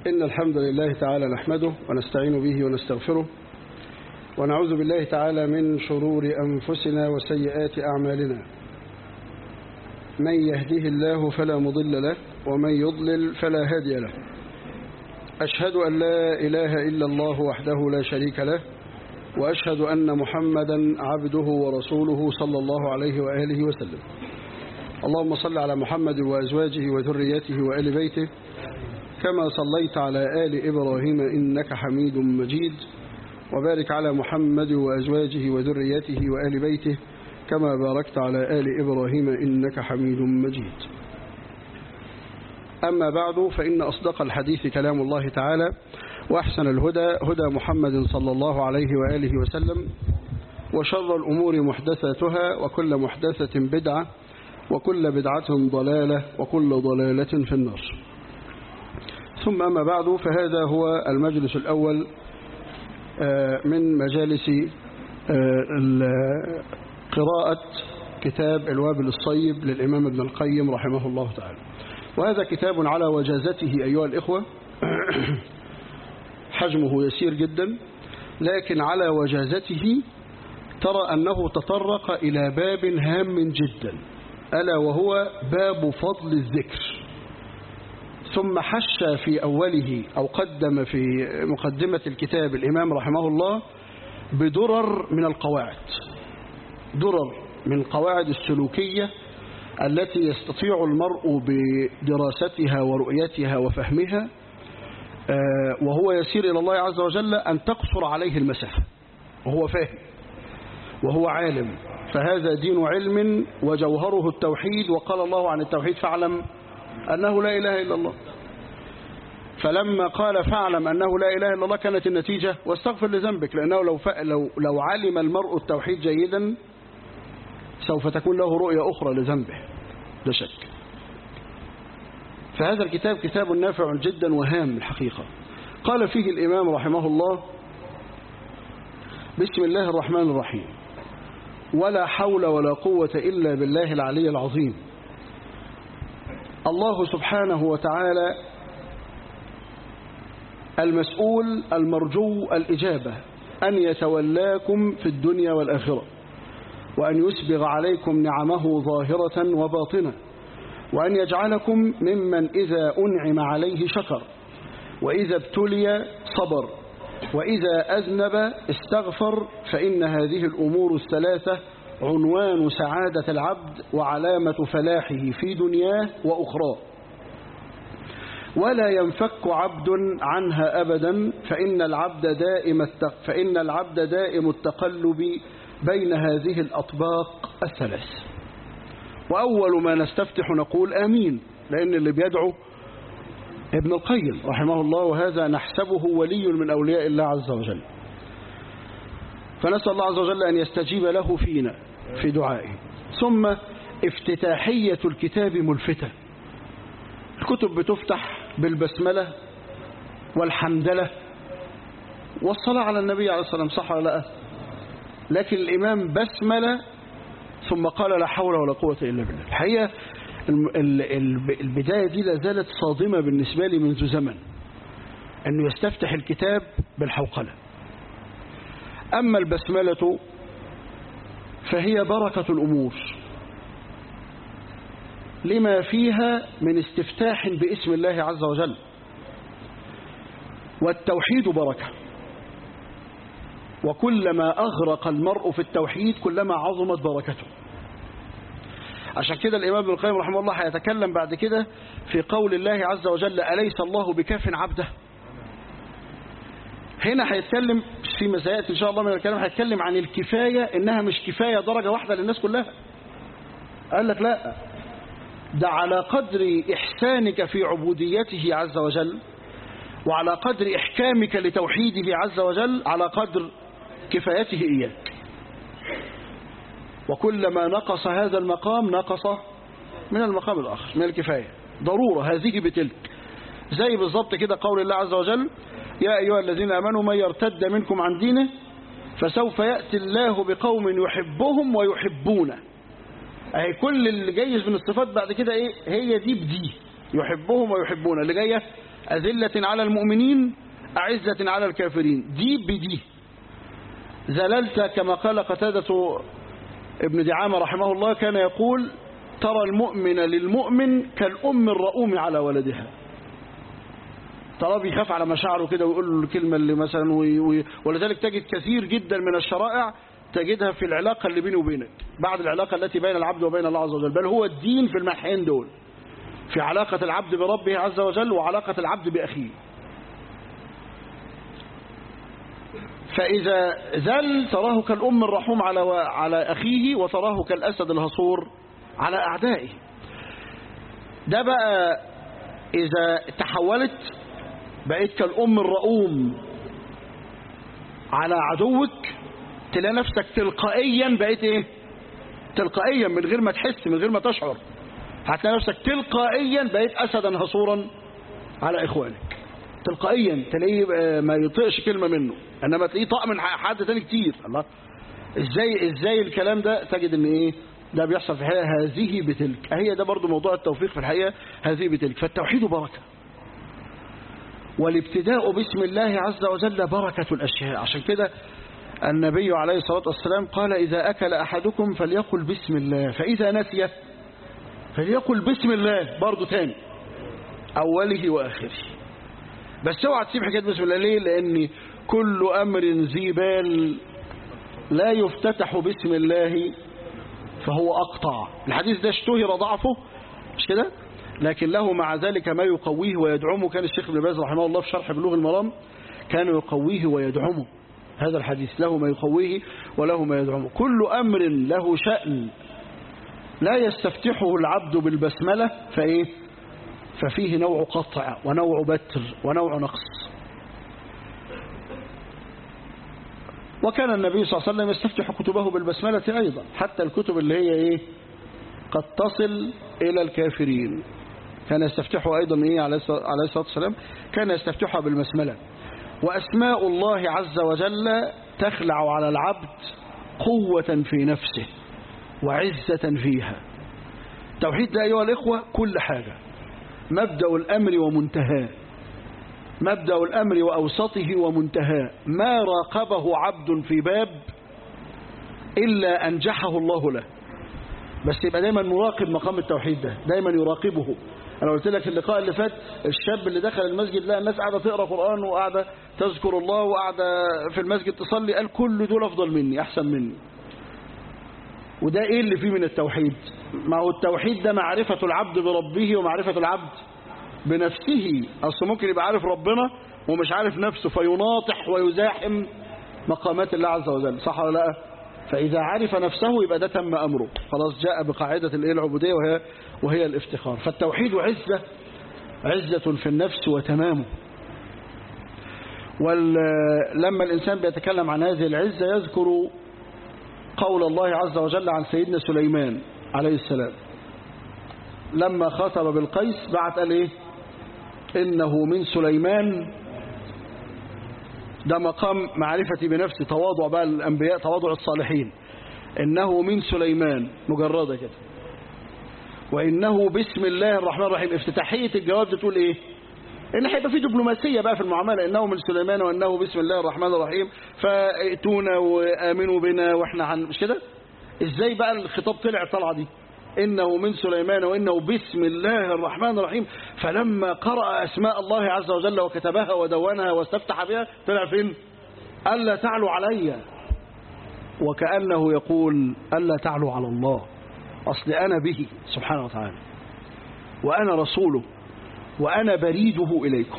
إن الحمد لله تعالى نحمده ونستعين به ونستغفره ونعوذ بالله تعالى من شرور أنفسنا وسيئات أعمالنا من يهده الله فلا مضل له ومن يضلل فلا هادي له أشهد أن لا إله إلا الله وحده لا شريك له وأشهد أن محمدا عبده ورسوله صلى الله عليه وآله وسلم اللهم صل على محمد وأزواجه وذريته وآل بيته كما صليت على آل إبراهيم إنك حميد مجيد وبارك على محمد وأزواجه وذريته وآل بيته كما باركت على آل إبراهيم إنك حميد مجيد أما بعد فإن أصدق الحديث كلام الله تعالى وأحسن الهدى هدى محمد صلى الله عليه وآله وسلم وشر الأمور محدثاتها وكل محدثة بدعة وكل بدعة ضلالة وكل ضلالة في النار ثم أما بعد فهذا هو المجلس الأول من مجالس قراءة كتاب الوابل الصيب للإمام ابن القيم رحمه الله تعالى وهذا كتاب على وجازته أيها الإخوة حجمه يسير جدا لكن على وجازته ترى أنه تطرق إلى باب هام جدا ألا وهو باب فضل الذكر ثم حش في أوله أو قدم في مقدمة الكتاب الإمام رحمه الله بدرر من القواعد درر من القواعد السلوكية التي يستطيع المرء بدراستها ورؤيتها وفهمها وهو يسير إلى الله عز وجل أن تقصر عليه المسافة وهو فاهم وهو عالم فهذا دين علم وجوهره التوحيد وقال الله عن التوحيد فاعلم أنه لا إله إلا الله فلما قال فاعلم أنه لا إله إلا الله كانت النتيجة واستغفر لذنبك لأنه لو, لو, لو علم المرء التوحيد جيدا سوف تكون له رؤية أخرى لذنبه لا شك فهذا الكتاب كتاب نافع جدا وهام الحقيقة قال فيه الإمام رحمه الله بسم الله الرحمن الرحيم ولا حول ولا قوة إلا بالله العلي العظيم الله سبحانه وتعالى المسؤول المرجو الإجابة أن يتولاكم في الدنيا والآخرة وأن يسبغ عليكم نعمه ظاهرة وباطنة وأن يجعلكم ممن إذا أنعم عليه شكر وإذا ابتلي صبر وإذا أذنب استغفر فإن هذه الأمور الثلاثة عنوان سعادة العبد وعلامة فلاحه في دنياه وأخراه ولا ينفك عبد عنها أبدا فإن العبد دائم فإن العبد دائم التقلب بين هذه الأطباق الثلاث وأول ما نستفتح نقول آمين لأن اللي بيدعو ابن القيم رحمه الله وهذا نحسبه ولي من أولياء الله عز وجل فنسأل الله عز وجل أن يستجيب له فينا في دعائه ثم افتتاحية الكتاب ملفتة الكتب بتفتح بالبسملة والحمدلة والصلاة على النبي عليه الصلاة والسلام صح ولا لا لكن الإمام بسملة ثم قال لا حول ولا قوة إلا بالله الحقيقة البداية دي لا زالت صادمة بالنسبة لي منذ زمن أنه يستفتح الكتاب بالحوقلة أما البسملة فهي بركة الأمور لما فيها من استفتاح باسم الله عز وجل والتوحيد بركة وكلما أغرق المرء في التوحيد كلما عظمت بركته عشان كده الإمام ابن القيم رحمه الله هيتكلم بعد كده في قول الله عز وجل أليس الله بكاف عبده هنا هيتكلم في مسايات إن شاء الله من الكلام هيتكلم عن الكفاية إنها مش كفاية درجة واحدة للناس كلها قال لك لا ده على قدر إحسانك في عبوديته عز وجل وعلى قدر إحكامك لتوحيده عز وجل على قدر كفايته إياك وكلما نقص هذا المقام نقص من المقام الآخر من الكفاية ضرورة هذه بتلك زي بالضبط كده قول الله عز وجل يا أيها الذين أمنوا من يرتد منكم عن دينه فسوف يأتي الله بقوم يحبهم ويحبونه أهي كل اللي جاي من الصفات بعد كده إيه هي دي بدي يحبهم ويحبونه اللي جاية أذلة على المؤمنين أعزة على الكافرين دي بدي زللت كما قال قتادة ابن دعامة رحمه الله كان يقول ترى المؤمن للمؤمن كالأم الرؤوم على ولدها ترى بيخاف على مشاعره كده ويقول له الكلمة اللي مثلا وي وي ولذلك تجد كثير جدا من الشرائع تجدها في العلاقة اللي بيني وبينك بعد العلاقة التي بين العبد وبين الله عز وجل بل هو الدين في المحين دول في علاقة العبد بربه عز وجل وعلاقة العبد بأخيه فإذا زل تراه كالأم الرحوم على على أخيه وتراه كالأسد الهصور على أعدائه ده بقى إذا تحولت بقيت كالأم الرؤوم على عدوك تلاقي نفسك تلقائيا بقيت ايه تلقائيا من غير ما تحس من غير ما تشعر هتلاقي نفسك تلقائيا بقيت أسدا هصورا على إخوانك تلقائيا تلاقيه ما يطيقش كلمة منه انما تلاقيه طاق من حد تاني كتير الله ازاي ازاي الكلام ده تجد ان ايه ده بيحصل في الحقيقه هذه بتلك هي ده برضو موضوع التوفيق في الحقيقه هذه بتلك فالتوحيد بركه والابتداء باسم الله عز وجل بركة الأشياء عشان كده النبي عليه الصلاة والسلام قال إذا أكل أحدكم فليقل بسم الله فإذا نسي فليقل بسم الله برضو تاني أوله وآخره بس اوعى تسيب حكايه بسم الله ليه لان كل امر ذي بال لا يفتتح بسم الله فهو اقطع الحديث ده اشتهر ضعفه مش كده لكن له مع ذلك ما يقويه ويدعمه كان الشيخ ابن باز رحمه الله في شرح بلوغ المرام كان يقويه ويدعمه هذا الحديث له ما يقويه وله ما يدعمه كل امر له شأن لا يستفتحه العبد بالبسمله فايه ففيه نوع قطع ونوع بتر ونوع نقص وكان النبي صلى الله عليه وسلم يستفتح كتبه بالبسملة أيضا حتى الكتب اللي هي إيه قد تصل إلى الكافرين كان يستفتحها أيضا إيه عليه الصلاة والسلام كان يستفتحها بالبسملة وأسماء الله عز وجل تخلع على العبد قوة في نفسه وعزة فيها توحيد ده أيها الإخوة كل حاجة مبدأ الأمر ومنتهاه مبدأ الأمر وأوسطه ومنتهاه ما راقبه عبد في باب إلا أنجحه الله له بس يبقى دايما مراقب مقام التوحيد ده دايما يراقبه أنا قلت لك اللقاء اللي فات الشاب اللي دخل المسجد لقى الناس قاعدة تقرأ قرآن وقاعدة تذكر الله وقاعدة في المسجد تصلي قال كل دول أفضل مني أحسن مني وده إيه اللي فيه من التوحيد ما هو التوحيد ده معرفة العبد بربه ومعرفة العبد بنفسه أصل ممكن يبقى عارف ربنا ومش عارف نفسه فيناطح ويزاحم مقامات الله عز وجل صح ولا لا فإذا عرف نفسه يبقى ده تم أمره خلاص جاء بقاعدة الايه العبودية وهي, وهي الافتخار فالتوحيد عزة عزة في النفس وتمامه ولما الإنسان بيتكلم عن هذه العزة يذكر قول الله عز وجل عن سيدنا سليمان عليه السلام لما خاطب بالقيس بعت قال ايه انه من سليمان ده مقام معرفتي بنفسي تواضع بقى الانبياء تواضع الصالحين انه من سليمان مجرده كده وانه بسم الله الرحمن الرحيم افتتاحيه الجواب ده تقول ايه ان هيبقى في دبلوماسيه بقى في المعامله انه من سليمان وانه بسم الله الرحمن الرحيم فائتونا وامنوا بنا واحنا عن مش كده ازاي بقى الخطاب طلع الطلعه دي إنه من سليمان وإنه بسم الله الرحمن الرحيم فلما قرأ أسماء الله عز وجل وكتبها ودونها واستفتح بها طلع فين ألا تعلوا علي وكأنه يقول ألا تعلوا على الله أصل أنا به سبحانه وتعالى وأنا رسوله وأنا بريده إليكم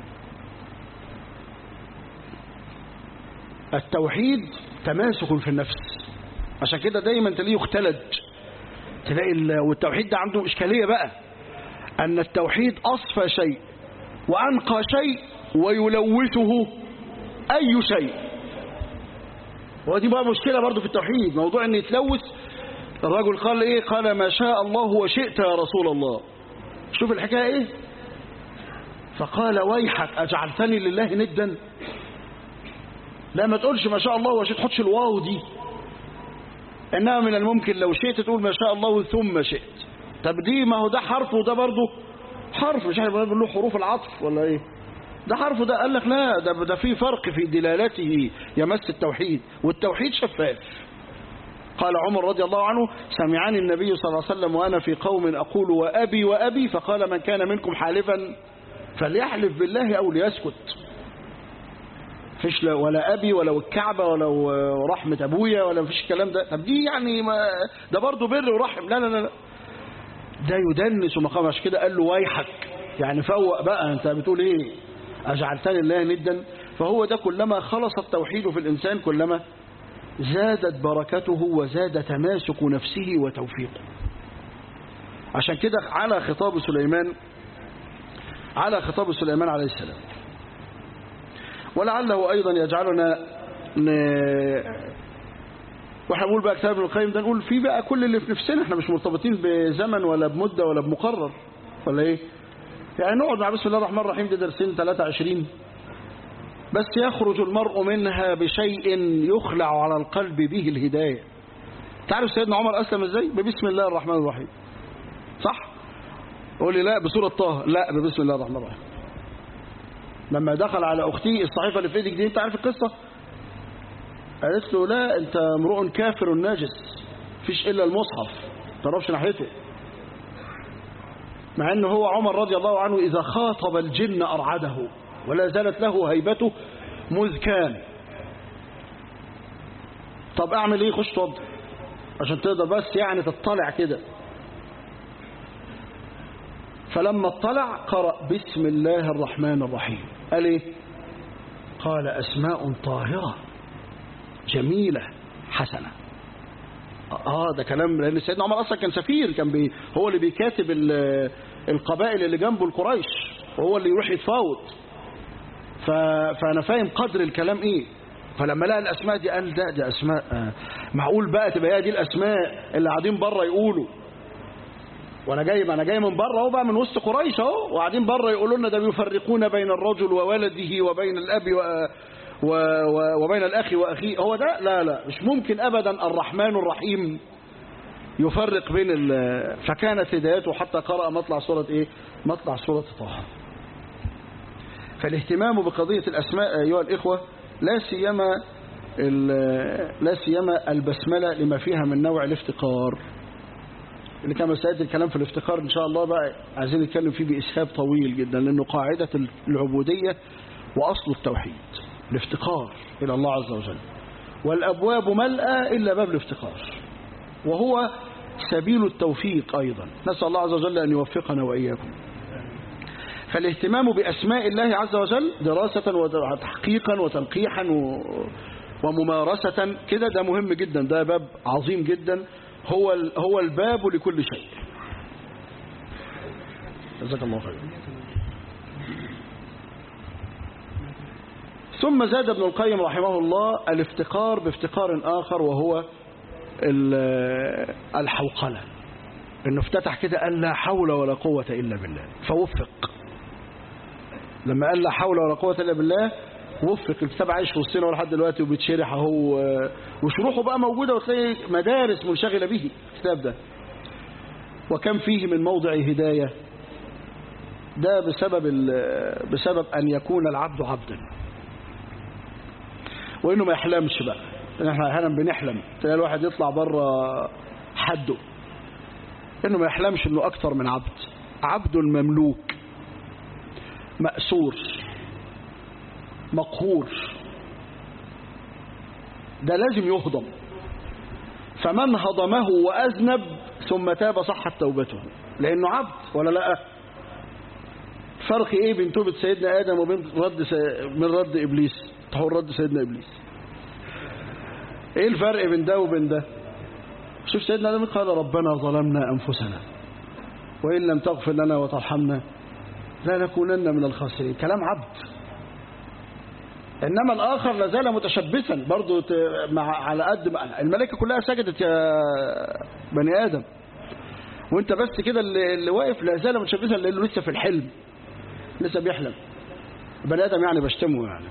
التوحيد تماسك في النفس عشان كده دايما تلاقيه يختلج تلاقي والتوحيد ده عنده إشكالية بقى أن التوحيد أصفى شيء وأنقى شيء ويلوثه أي شيء ودي بقى مشكلة برضه في التوحيد موضوع أن يتلوث الرجل قال إيه قال ما شاء الله وشئت يا رسول الله شوف الحكاية إيه فقال ويحك أجعلتني لله ندا لا ما تقولش ما شاء الله وشئت تحطش الواو دي إنها من الممكن لو شئت تقول ما شاء الله ثم شئت طب دي ما هو ده حرف وده برضه حرف مش احنا بنقول له حروف العطف ولا ايه ده حرف ده قال لك لا ده ده في فرق في دلالته يمس التوحيد والتوحيد شفاف قال عمر رضي الله عنه سمعني النبي صلى الله عليه وسلم وأنا في قوم أقول وأبي وأبي فقال من كان منكم حالفا فليحلف بالله أو ليسكت فيش لا ولا أبي ولا الكعبة ولا رحمة أبويا ولا فيش الكلام ده طب دي يعني ما ده برضه بر ورحم لا لا لا ده يدنس مقام عشان كده قال له ويحك يعني فوق بقى انت بتقول ايه أجعلتني الله ندا فهو ده كلما خلص التوحيد في الإنسان كلما زادت بركته وزاد تماسك نفسه وتوفيقه عشان كده على خطاب سليمان على خطاب سليمان عليه السلام ولعله أيضا يجعلنا ن... واحنا بنقول بقى كتاب ابن القيم ده نقول فيه بقى كل اللي في نفسنا احنا مش مرتبطين بزمن ولا بمدة ولا بمقرر ولا ايه يعني نقعد مع بسم الله الرحمن الرحيم ده درسين 23 بس يخرج المرء منها بشيء يخلع على القلب به الهداية تعرف سيدنا عمر أسلم ازاي ببسم الله الرحمن الرحيم صح قول لي لا بسورة طه لا ببسم الله الرحمن الرحيم لما دخل على أختي الصحيفة اللي في ايدك دي انت عارف القصة قالت له لا انت امرؤ كافر ناجس فيش الا المصحف ترفش ناحيته مع انه هو عمر رضي الله عنه اذا خاطب الجن ارعده ولا زالت له هيبته مذ كان طب اعمل ايه خش توضى عشان تقدر بس يعني تطلع كده فلما اطلع قرأ بسم الله الرحمن الرحيم قال ايه قال اسماء طاهرة جميلة حسنة اه ده كلام لان سيدنا عمر اصلا كان سفير كان بي هو اللي بيكاتب القبائل اللي جنبه القريش وهو اللي يروح يتفاوض فانا فاهم قدر الكلام ايه فلما لقى الاسماء دي قال ده ده اسماء آه معقول بقى تبقى هي دي الاسماء اللي قاعدين بره يقولوا وانا جاي انا جاي من بره اهو بقى من وسط قريش اهو وقاعدين بره يقولوا لنا ده بيفرقون بين الرجل وولده وبين الاب و و و وبين الاخ واخيه هو ده لا لا مش ممكن ابدا الرحمن الرحيم يفرق بين ال فكانت هدايته حتى قرأ مطلع سورة ايه مطلع سورة طه فالاهتمام بقضية الأسماء أيها الإخوة لا سيما لا سيما البسملة لما فيها من نوع الافتقار اللي كما سيأتي الكلام في الافتقار إن شاء الله بقى عايزين نتكلم فيه بإسهاب طويل جدا لأنه قاعدة العبودية وأصل التوحيد الافتقار إلى الله عز وجل والأبواب ملأى إلا باب الافتقار وهو سبيل التوفيق أيضا نسأل الله عز وجل أن يوفقنا وإياكم فالاهتمام بأسماء الله عز وجل دراسة وتحقيقا وتنقيحا وممارسة كده ده مهم جدا ده باب عظيم جدا هو هو الباب لكل شيء جزاك الله خير ثم زاد ابن القيم رحمه الله الافتقار بافتقار آخر وهو الحوقلة انه افتتح كده قال لا حول ولا قوة إلا بالله فوفق لما قال لا حول ولا قوة إلا بالله وفق الكتاب عايش في وسطنا لحد دلوقتي وبيتشرح اهو وشروحه بقى موجودة وتلاقي مدارس منشغلة به الكتاب ده وكم فيه من موضع هداية ده بسبب بسبب أن يكون العبد عبدا وإنه ما يحلمش بقى احنا احيانا بنحلم تلاقي الواحد يطلع بره حده انه ما يحلمش انه اكتر من عبد عبد مملوك مأسور مقهور ده لازم يهضم فمن هضمه وأذنب ثم تاب صحت توبته لأنه عبد ولا لا فرق ايه بين توبة سيدنا آدم وبين رد س... من رد إبليس تحول رد سيدنا إبليس ايه الفرق بين ده وبين ده شوف سيدنا آدم قال ربنا ظلمنا أنفسنا وإن لم تغفر لنا وترحمنا لا نكونن من الخاسرين كلام عبد إنما الآخر لازال متشبثا برضو مع على قد الملائكة كلها سجدت يا بني آدم وانت بس كده اللي, اللي واقف لازال متشبثا لأنه لسه في الحلم لسه بيحلم بني آدم يعني بشتمه يعني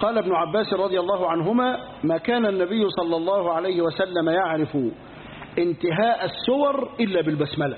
قال ابن عباس رضي الله عنهما ما كان النبي صلى الله عليه وسلم يعرف انتهاء السور إلا بالبسملة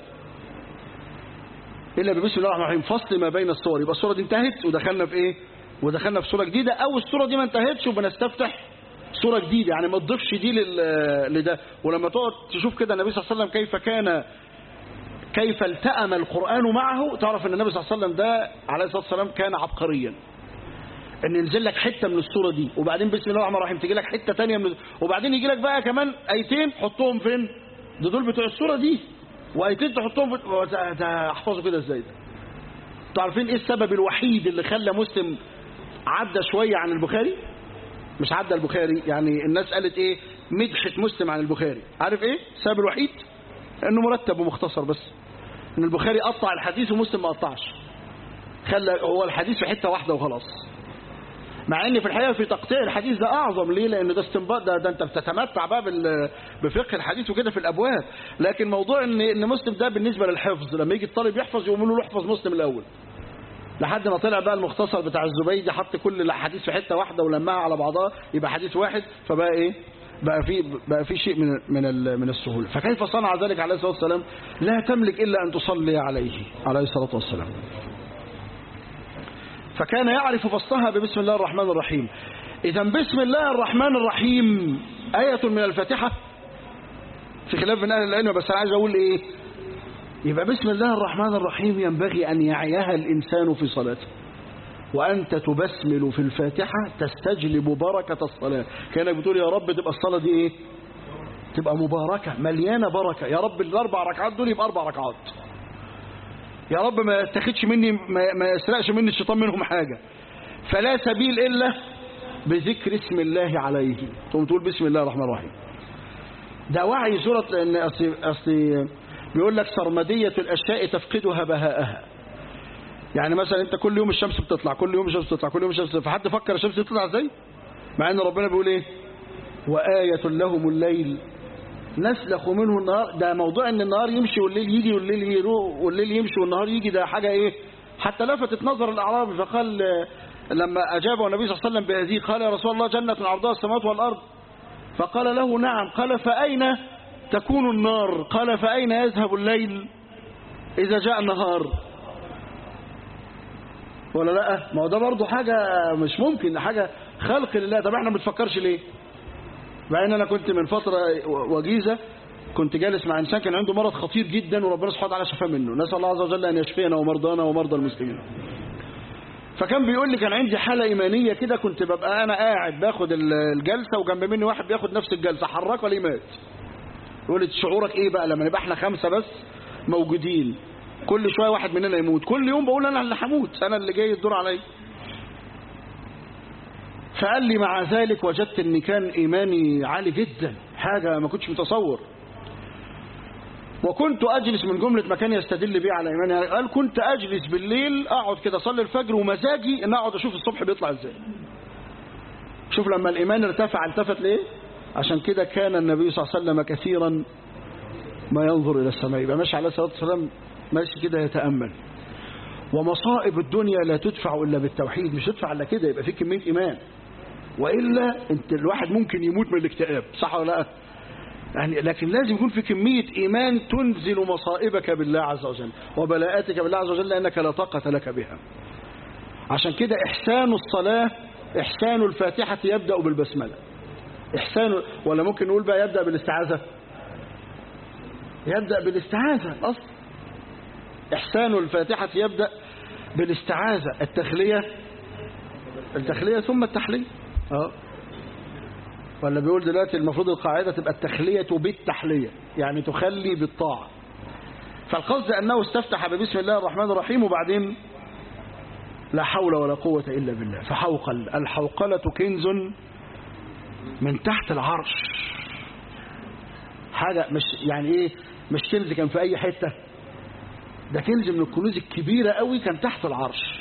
إلا ببسم الله الرحمن الرحيم فصل ما بين السور يبقى السورة دي انتهت ودخلنا في إيه ودخلنا في سورة جديدة أو السورة دي ما انتهتش وبنستفتح سورة جديدة يعني ما تضيفش دي لل- لده ولما تقعد تشوف كده النبي صلى الله عليه وسلم كيف كان كيف التأم القرآن معه تعرف ان النبي صلى الله عليه وسلم ده عليه الصلاة والسلام كان عبقريا ان ينزل لك حتة من السورة دي وبعدين بسم الله الرحمن الرحيم تجي لك حتة تانية من وبعدين يجي لك بقى كمان ايتين حطهم فين ده دول بتوع السورة دي وايتين تحطهم في هو ده- ده احفظه كده ازاي ده انتوا عارفين ايه السبب الوحيد اللي خلى مسلم عدى شوية عن البخاري مش عدى البخاري يعني الناس قالت ايه مدحت مسلم عن البخاري عارف ايه السبب الوحيد انه مرتب ومختصر بس ان البخاري قطع الحديث ومسلم ما قطعش خلى هو الحديث في حته واحده وخلاص مع ان في الحقيقه في تقطيع الحديث ده اعظم ليه لان ده استنباط ده, ده انت بتتمتع بقى بال- بفقه الحديث وكده في الابواب لكن موضوع ان ان مسلم ده بالنسبه للحفظ لما يجي الطالب يحفظ يقوموا له احفظ مسلم الاول لحد ما طلع بقى المختصر بتاع الزبيدي حط كل الاحاديث في حته واحده ولمها على بعضها يبقى حديث واحد فبقى ايه بقى في بقى في شيء من من ال- من السهوله فكيف صنع ذلك عليه الصلاه والسلام لا تملك الا ان تصلي عليه عليه الصلاه والسلام فكان يعرف فصلها ببسم الله الرحمن الرحيم اذا بسم الله الرحمن الرحيم ايه من الفاتحه في خلاف من اهل العلم بس انا عايز اقول ايه يبقى بسم الله الرحمن الرحيم ينبغي أن يعيها الإنسان في صلاته وأنت تبسمل في الفاتحة تستجلب بركة الصلاة كأنك بتقول يا رب تبقى الصلاة دي إيه تبقى مباركة مليانة بركة يا رب الأربع ركعات دول يبقى أربع ركعات يا رب ما يتخدش مني ما, ما يسرقش مني الشيطان منهم حاجة فلا سبيل إلا بذكر اسم الله عليه تقوم تقول بسم الله الرحمن الرحيم ده وعي سورة لأن أصل, أصل بيقول لك سرمدية الأشياء تفقدها بهاءها يعني مثلا أنت كل يوم الشمس بتطلع كل يوم الشمس بتطلع كل يوم الشمس بتطلع فحد فكر الشمس تطلع ازاي مع أن ربنا بيقول إيه وآية لهم الليل نسلخ منه النهار ده موضوع ان النهار يمشي والليل يجي والليل يروح والليل يمشي والنهار يجي ده حاجة ايه حتى لفتت نظر الأعرابي فقال آه، لما أجابه النبي صلى الله عليه وسلم بهذه قال يا رسول الله جنة عرضها السماوات والأرض فقال له نعم قال فأين تكون النار قال فأين يذهب الليل إذا جاء النهار ولا لا ما هو ده برضه حاجة مش ممكن حاجة خلق لله طب احنا ما بنفكرش ليه مع ان انا كنت من فترة وجيزة كنت جالس مع انسان كان عنده مرض خطير جدا وربنا سبحانه وتعالى شفاه منه نسال الله عز وجل ان يشفينا ومرضانا ومرضى المسلمين فكان بيقول لي كان عندي حالة إيمانية كده كنت ببقى أنا قاعد باخد الجلسة وجنب مني واحد بياخد نفس الجلسة حركه ليه مات يقول لي شعورك إيه بقى لما نبقى إحنا خمسة بس موجودين كل شوية واحد مننا يموت كل يوم بقول أنا اللي هموت أنا اللي جاي الدور عليا فقال لي مع ذلك وجدت ان كان ايماني عالي جدا حاجة ما كنتش متصور وكنت اجلس من جملة ما كان يستدل بيه على ايماني قال كنت اجلس بالليل اقعد كده اصلي الفجر ومزاجي ان اقعد اشوف الصبح بيطلع ازاي شوف لما الايمان ارتفع التفت ليه عشان كده كان النبي صلى الله عليه وسلم كثيرا ما ينظر الى السماء يبقى ماشي عليه الصلاه والسلام ماشي كده يتامل ومصائب الدنيا لا تدفع الا بالتوحيد مش تدفع الا كده يبقى في كميه ايمان والا انت الواحد ممكن يموت من الاكتئاب صح ولا لا يعني لكن لازم يكون في كمية إيمان تنزل مصائبك بالله عز وجل وبلاءاتك بالله عز وجل لأنك لا طاقة لك بها عشان كده إحسان الصلاة إحسان الفاتحة يبدأ بالبسملة إحسان ولا ممكن نقول بقى يبدأ بالاستعاذة يبدأ بالاستعاذة الأصل إحسان الفاتحة يبدأ بالاستعاذة التخلية التخلية ثم التحلية اه ولا بيقول دلوقتي المفروض القاعدة تبقى التخلية بالتحلية يعني تخلي بالطاعة فالقصد أنه استفتح ببسم الله الرحمن الرحيم وبعدين لا حول ولا قوة إلا بالله فحوقل الحوقلة كنز من تحت العرش حاجة مش يعني ايه مش كنز كان في اي حتة ده كنز من الكنوز الكبيرة قوي كان تحت العرش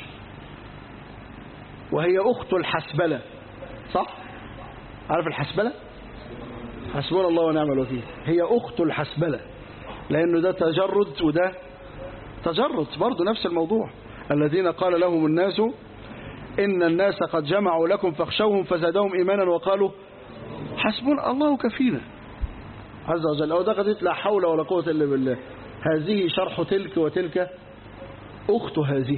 وهي اخت الحسبلة صح عارف الحسبلة حسبنا الله ونعم الوكيل هي اخت الحسبلة لانه ده تجرد وده تجرد برضه نفس الموضوع الذين قال لهم الناس إن الناس قد جمعوا لكم فاخشوهم فزادهم إيمانا وقالوا حسبنا الله كفينا عز وجل أو ده قضية لا حول ولا قوة إلا بالله هذه شرح تلك وتلك أخت هذه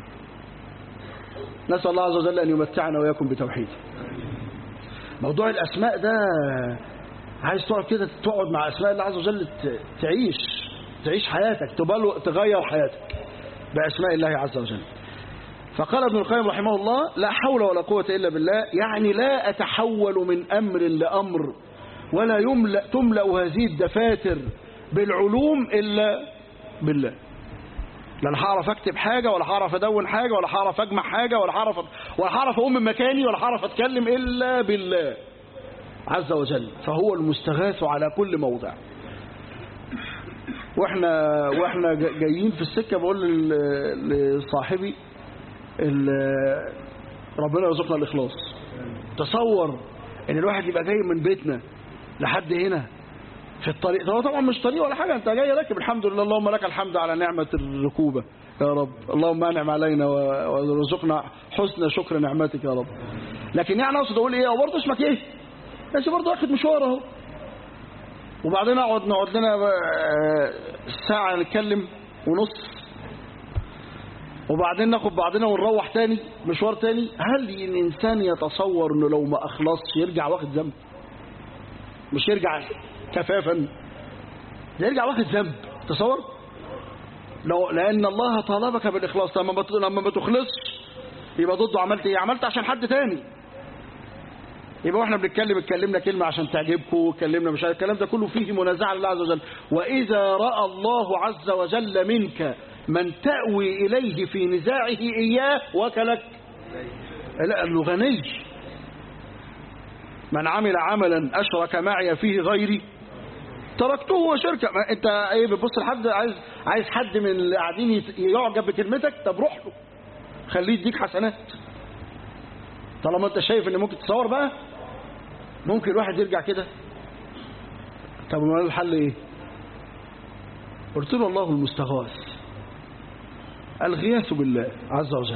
نسأل الله عز وجل أن يمتعنا وإياكم بتوحيده موضوع الأسماء ده عايز تقعد كده تقعد مع أسماء الله عز وجل ت- تعيش تعيش حياتك تبلو تغير حياتك بأسماء الله عز وجل فقال ابن القيم رحمه الله لا حول ولا قوة إلا بالله يعني لا أتحول من أمر لأمر ولا يملأ تملأ هذه الدفاتر بالعلوم إلا بالله لا انا هعرف اكتب حاجه ولا هعرف ادون حاجه ولا هعرف اجمع حاجه ولا هعرف ولا هعرف اقوم من مكاني ولا هعرف اتكلم الا بالله عز وجل فهو المستغاث على كل موضع واحنا واحنا جا- جايين في السكه بقول لل- لصاحبي ال- ربنا يرزقنا الاخلاص تصور ان الواحد يبقى جاي من بيتنا لحد هنا في الطريق هو طبعا مش طريق ولا حاجه انت جاي راكب الحمد لله اللهم لك الحمد على نعمه الركوبه يا رب اللهم انعم علينا و- وارزقنا حسن شكر نعمتك يا رب لكن يعني اقصد اقول ايه هو برضه اسمك ايه بس برضه واخد مشوار اهو وبعدين اقعد نقعد لنا آه، ساعه نتكلم ونص وبعدين ناخد بعضنا ونروح تاني مشوار تاني هل الانسان يتصور انه لو ما اخلصش يرجع واخد ذنب مش يرجع كفافا يرجع واخد ذنب تصور لو لان الله طالبك بالاخلاص لما ما ت- لما ما تخلصش يبقى ضده عملت ايه عملت عشان حد تاني يبقى واحنا بنتكلم اتكلمنا كلمه عشان تعجبكم اتكلمنا مش عارف الكلام ده كله فيه منازعه لله عز وجل واذا راى الله عز وجل منك من تاوي اليه في نزاعه اياه وكلك لا انه غني من عمل عملا اشرك معي فيه غيري تركته وشركه ما انت ايه بتبص لحد عايز عايز حد من اللي قاعدين يت- يعجب بكلمتك طب روح له خليه يديك حسنات طالما انت شايف ان ممكن تصور بقى ممكن الواحد يرجع كده طب امال الحل ايه قلت له الله المستغاث الغياث بالله عز وجل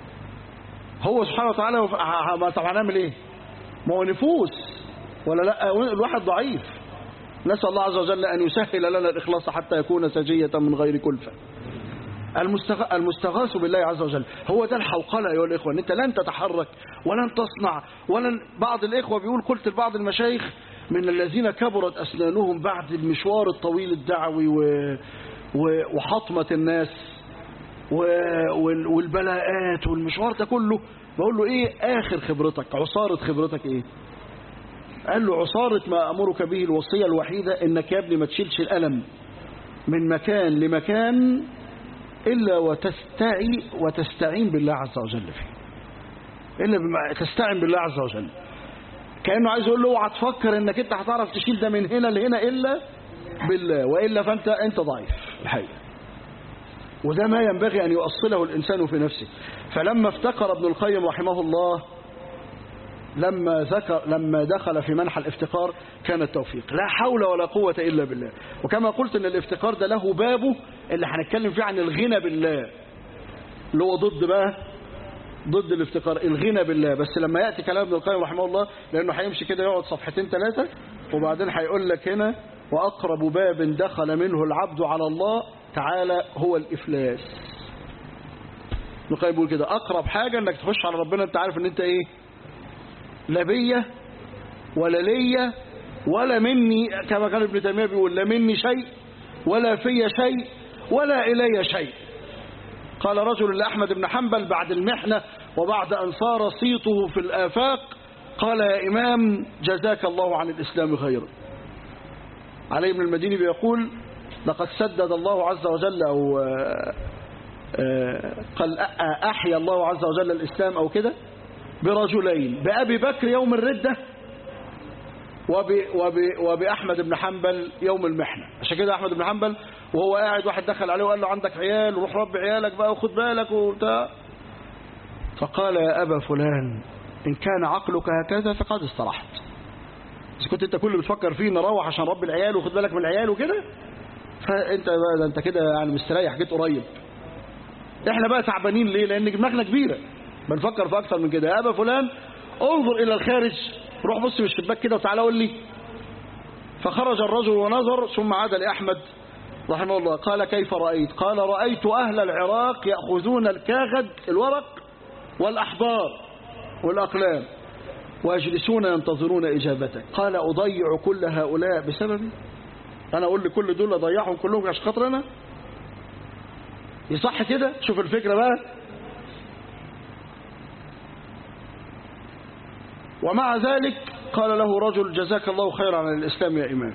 هو سبحانه وتعالى وف- ه- ه- ما طب هنعمل ايه ما هو نفوس ولا لا الواحد ضعيف نسأل الله عز وجل أن يسهل لنا الإخلاص حتى يكون سجية من غير كلفة المستغ... المستغاث بالله عز وجل هو ده الحوقلة أيها الإخوة أن أنت لن تتحرك ولن تصنع ولن بعض الإخوة بيقول قلت لبعض المشايخ من الذين كبرت أسنانهم بعد المشوار الطويل الدعوي و... و... وحطمة الناس و... وال... والبلاءات والمشوار ده كله بقول له إيه آخر خبرتك عصارة خبرتك إيه قال له عصارة ما أمرك به الوصية الوحيدة إنك يا ابني ما تشيلش الألم من مكان لمكان إلا وتستعي وتستعين بالله عز وجل فيه إلا بما تستعين بالله عز وجل كأنه عايز يقول له اوعى تفكر إنك أنت هتعرف تشيل ده من هنا لهنا إلا بالله وإلا فأنت أنت ضعيف الحقيقة وده ما ينبغي أن يؤصله الإنسان في نفسه فلما افتقر ابن القيم رحمه الله لما ذكر لما دخل في منح الافتقار كان التوفيق لا حول ولا قوة إلا بالله وكما قلت ان الافتقار ده له بابه اللي هنتكلم فيه عن الغنى بالله اللي هو ضد بقى ضد الافتقار الغنى بالله بس لما يأتي كلام ابن القيم رحمه الله لأنه هيمشي كده يقعد صفحتين ثلاثة وبعدين هيقول لك هنا وأقرب باب دخل منه العبد على الله تعالى هو الإفلاس ابن القيم بيقول كده أقرب حاجة إنك تخش على ربنا أنت عارف إن أنت إيه لا بيا ولا ليا ولا مني كما كان ابن تيميه بيقول لا مني شيء ولا في شيء ولا الي شيء قال رجل لاحمد بن حنبل بعد المحنه وبعد ان صار صيته في الافاق قال يا امام جزاك الله عن الاسلام خيرا علي بن المديني بيقول لقد سدد الله عز وجل او آه، آه، قال أ- احيا الله عز وجل الاسلام او كده برجلين بأبي بكر يوم الردة وب وب وبأحمد بن حنبل يوم المحنة عشان كده أحمد بن حنبل وهو قاعد واحد دخل عليه وقال له عندك عيال وروح ربي عيالك بقى وخد بالك وبتاع فقال يا أبا فلان إن كان عقلك هكذا فقد استرحت إذا كنت أنت كل اللي بتفكر فيه نروح عشان ربي العيال وخد بالك من العيال وكده فأنت بقى ده أنت كده يعني مستريح جيت قريب إحنا بقى تعبانين ليه لأن دماغنا كبيرة بنفكر في اكتر من كده يا ابا فلان انظر الى الخارج روح بص من الشباك كده وتعالى قول لي فخرج الرجل ونظر ثم عاد لاحمد رحمه الله قال كيف رايت قال رايت اهل العراق ياخذون الكاغد الورق والاحبار والاقلام ويجلسون ينتظرون اجابتك قال اضيع كل هؤلاء بسببي انا اقول لكل دول اضيعهم كلهم عشان خاطر انا يصح كده شوف الفكره بقى ومع ذلك قال له رجل جزاك الله خيرا عن الإسلام يا إمام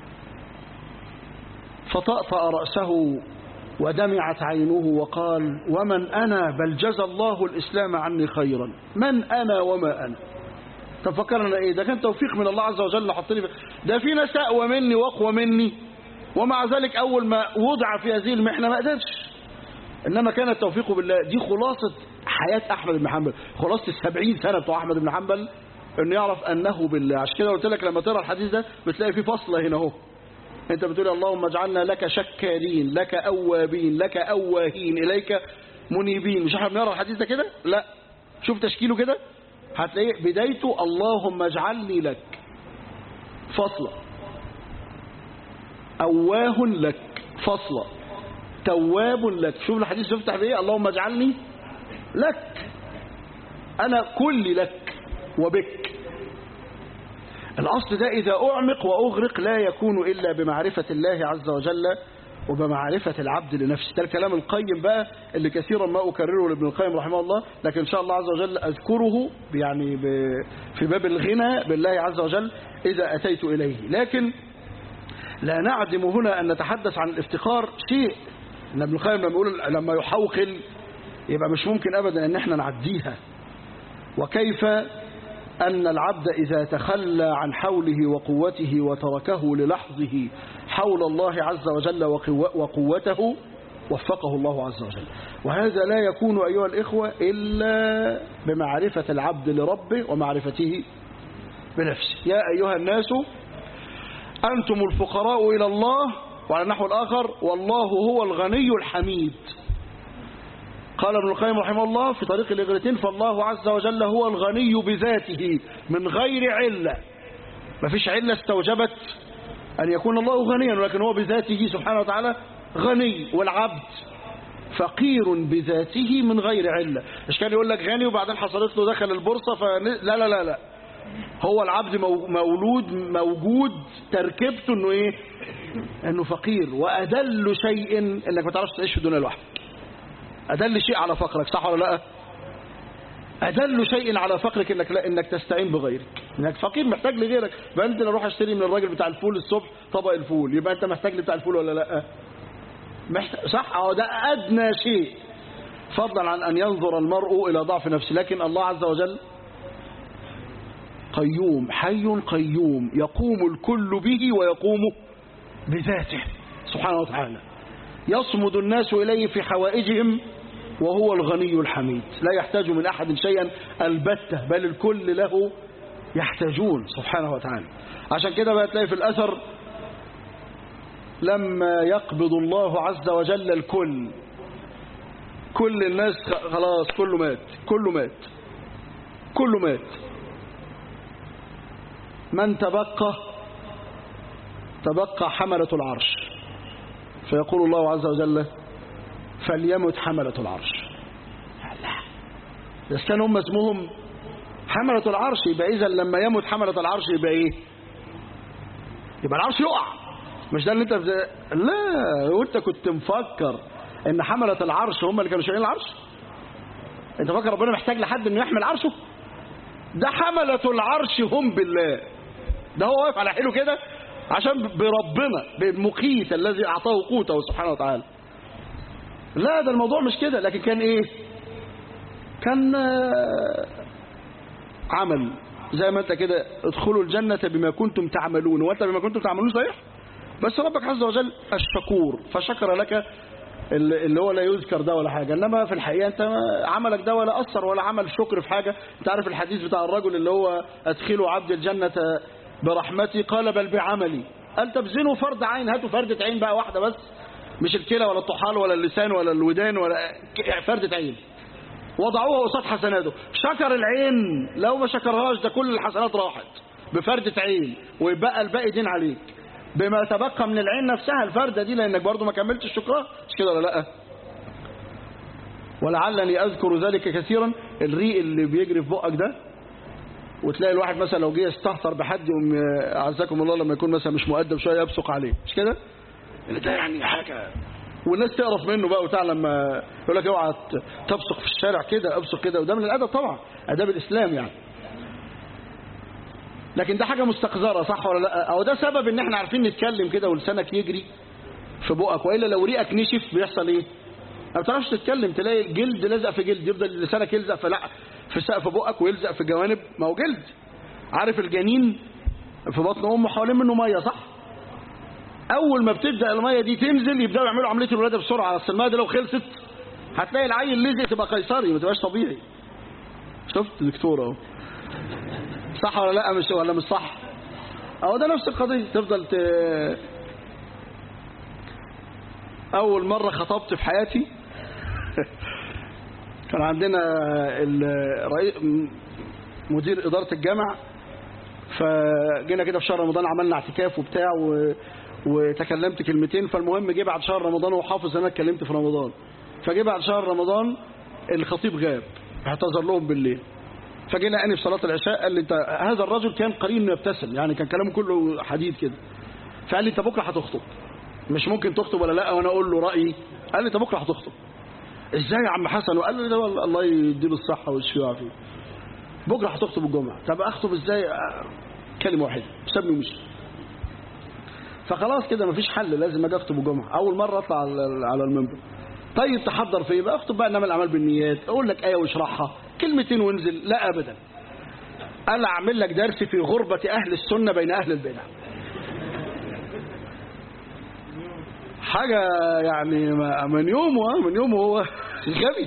فطأطأ رأسه ودمعت عينه وقال ومن أنا بل جزى الله الإسلام عني خيرا من أنا وما أنا تفكرنا إيه ده كان توفيق من الله عز وجل حطني في ده في ناس أقوى مني وأقوى مني ومع ذلك أول ما وضع في هذه المحنة ما قدرش إنما كان التوفيق بالله دي خلاصة حياة أحمد بن حنبل خلاصة السبعين سنة بتوع أحمد بن حنبل انه يعرف انه بالله عشان كده قلت لك لما تقرا الحديث ده بتلاقي فيه فصله هنا اهو انت بتقول اللهم اجعلنا لك شكارين لك اوابين لك اواهين اليك منيبين مش احنا بنقرا الحديث ده كده لا شوف تشكيله كده هتلاقيه بدايته اللهم اجعلني لك فصله اواه لك فصله تواب لك شوف الحديث يفتح بايه اللهم اجعلني لك انا كلي لك وبك الأصل ده إذا أعمق وأغرق لا يكون إلا بمعرفة الله عز وجل وبمعرفة العبد لنفسه ده الكلام القيم بقى اللي كثيرا ما أكرره لابن القيم رحمه الله لكن إن شاء الله عز وجل أذكره يعني في باب الغنى بالله عز وجل إذا أتيت إليه لكن لا نعدم هنا أن نتحدث عن الافتقار شيء ان ابن القيم لما يقول لما يحوقل يبقى مش ممكن أبدا أن احنا نعديها وكيف أن العبد إذا تخلى عن حوله وقوته وتركه للحظه حول الله عز وجل وقوته وفقه الله عز وجل وهذا لا يكون أيها الإخوة إلا بمعرفة العبد لربه ومعرفته بنفسه يا أيها الناس أنتم الفقراء إلى الله وعلى النحو الآخر والله هو الغني الحميد قال ابن القيم رحمه الله في طريق الإغرتين فالله عز وجل هو الغني بذاته من غير علة ما فيش علة استوجبت أن يكون الله غنيا ولكن هو بذاته سبحانه وتعالى غني والعبد فقير بذاته من غير علة مش كان يقول لك غني وبعدين حصلت له دخل البورصة فن... لا لا لا لا هو العبد مولود موجود تركيبته انه ايه انه فقير وادل شيء انك ما تعرفش تعيش في الدنيا لوحدك أدل شيء على فقرك صح ولا لا أدل شيء على فقرك إنك, لا إنك تستعين بغيرك إنك فقير محتاج لغيرك يبقى أنت أروح أشتري من الراجل بتاع الفول الصبح طبق الفول يبقى أنت محتاج بتاع الفول ولا لا محتاج صح أو ده أدنى شيء فضلا عن أن ينظر المرء إلى ضعف نفسه لكن الله عز وجل قيوم حي قيوم يقوم الكل به ويقوم بذاته سبحانه وتعالى يصمد الناس إليه في حوائجهم وهو الغني الحميد لا يحتاج من أحد شيئا البتة بل الكل له يحتاجون سبحانه وتعالى عشان كده بقى تلاقي في الأثر لما يقبض الله عز وجل الكل كل الناس خلاص كله مات كله مات كله مات من تبقى تبقى حملة العرش فيقول الله عز وجل فليمت حملة العرش لا كان هم اسمهم حملة العرش يبقى إذا لما يمت حملة العرش يبقى إيه يبقى العرش يقع مش ده اللي انت بز... لا وانت كنت مفكر ان حملة العرش هم اللي كانوا شايلين العرش انت فاكر ربنا محتاج لحد انه يحمل عرشه ده حملة العرش هم بالله ده هو واقف على حيله كده عشان بربنا بالمقيت الذي أعطاه قوته سبحانه وتعالى لا ده الموضوع مش كده لكن كان إيه كان عمل زي ما انت كده ادخلوا الجنة بما كنتم تعملون وانت بما كنتم تعملون صحيح بس ربك عز وجل الشكور فشكر لك اللي هو لا يذكر ده ولا حاجة انما في الحقيقة انت عملك ده ولا أثر ولا عمل شكر في حاجة انت عارف الحديث بتاع الرجل اللي هو ادخلوا عبد الجنة برحمتي قال بل بعملي قال تبزنوا فرد عين هاتوا فردة عين بقى واحدة بس مش الكلى ولا الطحال ولا اللسان ولا الودان ولا فردة عين وضعوها قصاد حسناته شكر العين لو ما شكرهاش ده كل الحسنات راحت بفردة عين ويبقى الباقي دين عليك بما تبقى من العين نفسها الفردة دي لأنك برضو ما كملتش شكرها مش كده ولا لأ ولعلني أذكر ذلك كثيرا الريق اللي بيجري في بقك ده وتلاقي الواحد مثلا لو جه يستهتر بحد يقوم اعزكم الله لما يكون مثلا مش مؤدب شويه يبصق عليه مش كده؟ ده يعني حاجه والناس تقرف منه بقى وبتاع لما يقول لك اوعى تبصق في الشارع كده ابصق كده وده من الادب طبعا اداب الاسلام يعني لكن ده حاجه مستقذره صح ولا لا؟ او ده سبب ان احنا عارفين نتكلم كده ولسانك يجري في بقك والا لو ريقك نشف بيحصل ايه؟ ما بتعرفش تتكلم تلاقي جلد لزق في جلد يفضل لسانك يلزق في لا في سقف بقك ويلزق في جوانب ما هو جلد عارف الجنين في بطن امه حوالين منه ميه صح اول ما بتبدا الميه دي تنزل يبداوا يعملوا عمليه الولاده بسرعه اصل الميه دي لو خلصت هتلاقي العيل لزق تبقى قيصري ما تبقاش طبيعي شفت دكتور اهو صح ولا لا مش ولا مش صح اهو ده نفس القضيه تفضل ت... اول مره خطبت في حياتي كان عندنا الرئيس مدير إدارة الجامع فجينا كده في شهر رمضان عملنا اعتكاف وبتاع و... وتكلمت كلمتين فالمهم جه بعد شهر رمضان وهو حافظ ان انا اتكلمت في رمضان فجه بعد شهر رمضان الخطيب غاب اعتذر لهم بالليل فجينا اني في صلاه العشاء قال لي انت هذا الرجل كان قليل يبتسم يعني كان كلامه كله حديد كده فقال لي انت بكره هتخطب مش ممكن تخطب ولا لا وانا اقول له رايي قال لي انت بكره هتخطب ازاي يا عم حسن وقال لي ده الله يديله الصحه والشفاء والعافيه بكره هتخطب الجمعه طب اخطب ازاي كلمه واحده سابني ومشي فخلاص كده مفيش حل لازم اجي اخطب الجمعه اول مره اطلع على المنبر طيب تحضر في ايه بقى اخطب بقى انما الاعمال بالنيات اقول لك ايه واشرحها كلمتين وانزل لا ابدا انا اعمل لك درس في غربه اهل السنه بين اهل البدع حاجه يعني من يومه من يومه هو غبي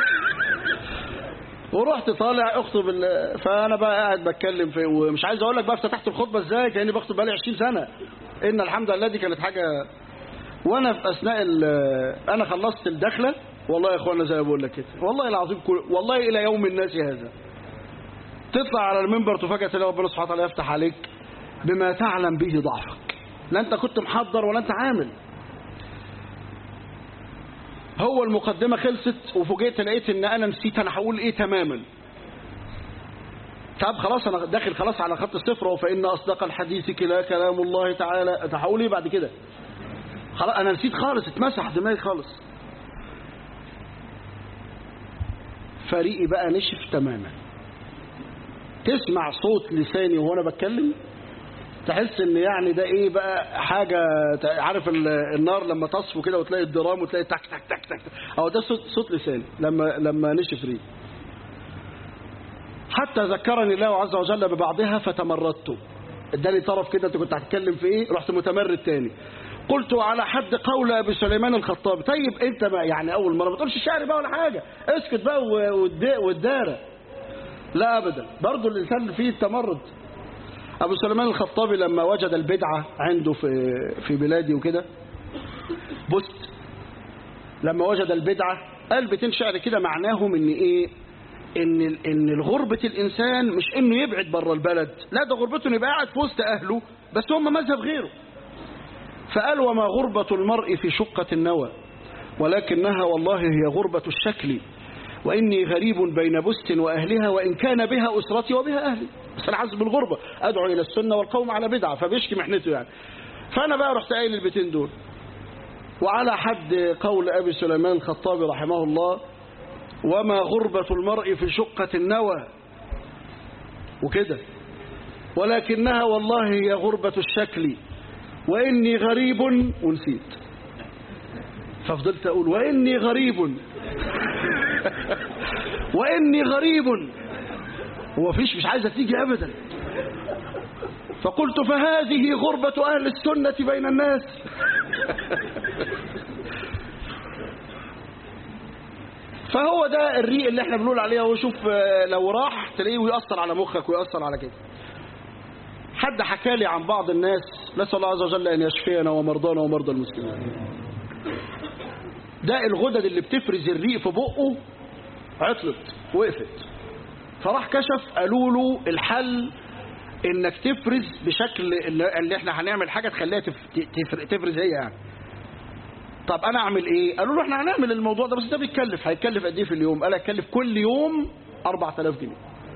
ورحت طالع اخطب فانا بقى قاعد بتكلم في ومش عايز اقول لك بقى افتتحت الخطبه ازاي كاني بخطب بقالي 20 سنه ان الحمد لله دي كانت حاجه وانا في اثناء انا خلصت الدخله والله يا اخوانا زي ما بقول لك كده والله العظيم كل والله الى يوم الناس هذا تطلع على المنبر تفاجئ تلاقي ربنا سبحانه وتعالى يفتح عليك بما تعلم به ضعفك لا انت كنت محضر ولا انت عامل هو المقدمة خلصت وفوجئت لقيت ان انا نسيت انا هقول ايه تماما طب خلاص انا داخل خلاص على خط الصفر وفإن اصدق الحديث كلا كلام الله تعالى هقول ايه بعد كده خلاص انا نسيت خالص اتمسح دماغي خالص فريقي بقى نشف تماما تسمع صوت لساني وهو بتكلم تحس ان يعني ده ايه بقى حاجة عارف النار لما تصفو كده وتلاقي الدرام وتلاقي تك تك تك تك او ده صوت, صوت لساني لما لما نشف ريق حتى ذكرني الله عز وجل ببعضها فتمردت اداني طرف كده انت كنت هتتكلم في ايه رحت متمرد تاني قلت على حد قول ابي سليمان الخطابي طيب انت ما يعني اول مره ما تقولش شعر بقى ولا حاجه اسكت بقى والداره لا ابدا برضه الانسان فيه التمرد أبو سليمان الخطابي لما وجد البدعة عنده في في بلادي وكده بست لما وجد البدعة قال بيتين شعر كده معناهم ان ايه ان ان غربة الانسان مش انه يبعد بره البلد لا ده غربته انه يبقى قاعد في وسط اهله بس هم مذهب غيره فقال وما غربة المرء في شقة النوى ولكنها والله هي غربة الشكل وإني غريب بين بست وأهلها وإن كان بها أسرتي وبها أهلي بس أنا حاسس بالغربة أدعو إلى السنة والقوم على بدعة فبيشكي محنته يعني فأنا بقى رحت قايل البيتين دول وعلى حد قول أبي سليمان الخطابي رحمه الله وما غربة المرء في شقة النوى وكده ولكنها والله هي غربة الشكل وإني غريب ونسيت ففضلت أقول وإني غريب وإني غريب ومفيش مش عايزة تيجي أبدا فقلت فهذه غربة أهل السنة بين الناس فهو ده الريق اللي احنا بنقول عليه هو شوف لو راح تلاقيه ويأثر على مخك ويأثر على كده حد حكى لي عن بعض الناس نسأل الله عز وجل أن يشفينا ومرضانا ومرضى المسلمين ده الغدد اللي بتفرز الريق في بقه عطلت وقفت فراح كشف قالوا له الحل انك تفرز بشكل اللي اللي احنا هنعمل حاجه تخليها تف- تفر- تفرز هي يعني طب انا اعمل ايه قالوا له احنا هنعمل الموضوع ده بس ده بيتكلف هيتكلف قد ايه في اليوم قال هيتكلف كل يوم 4000 جنيه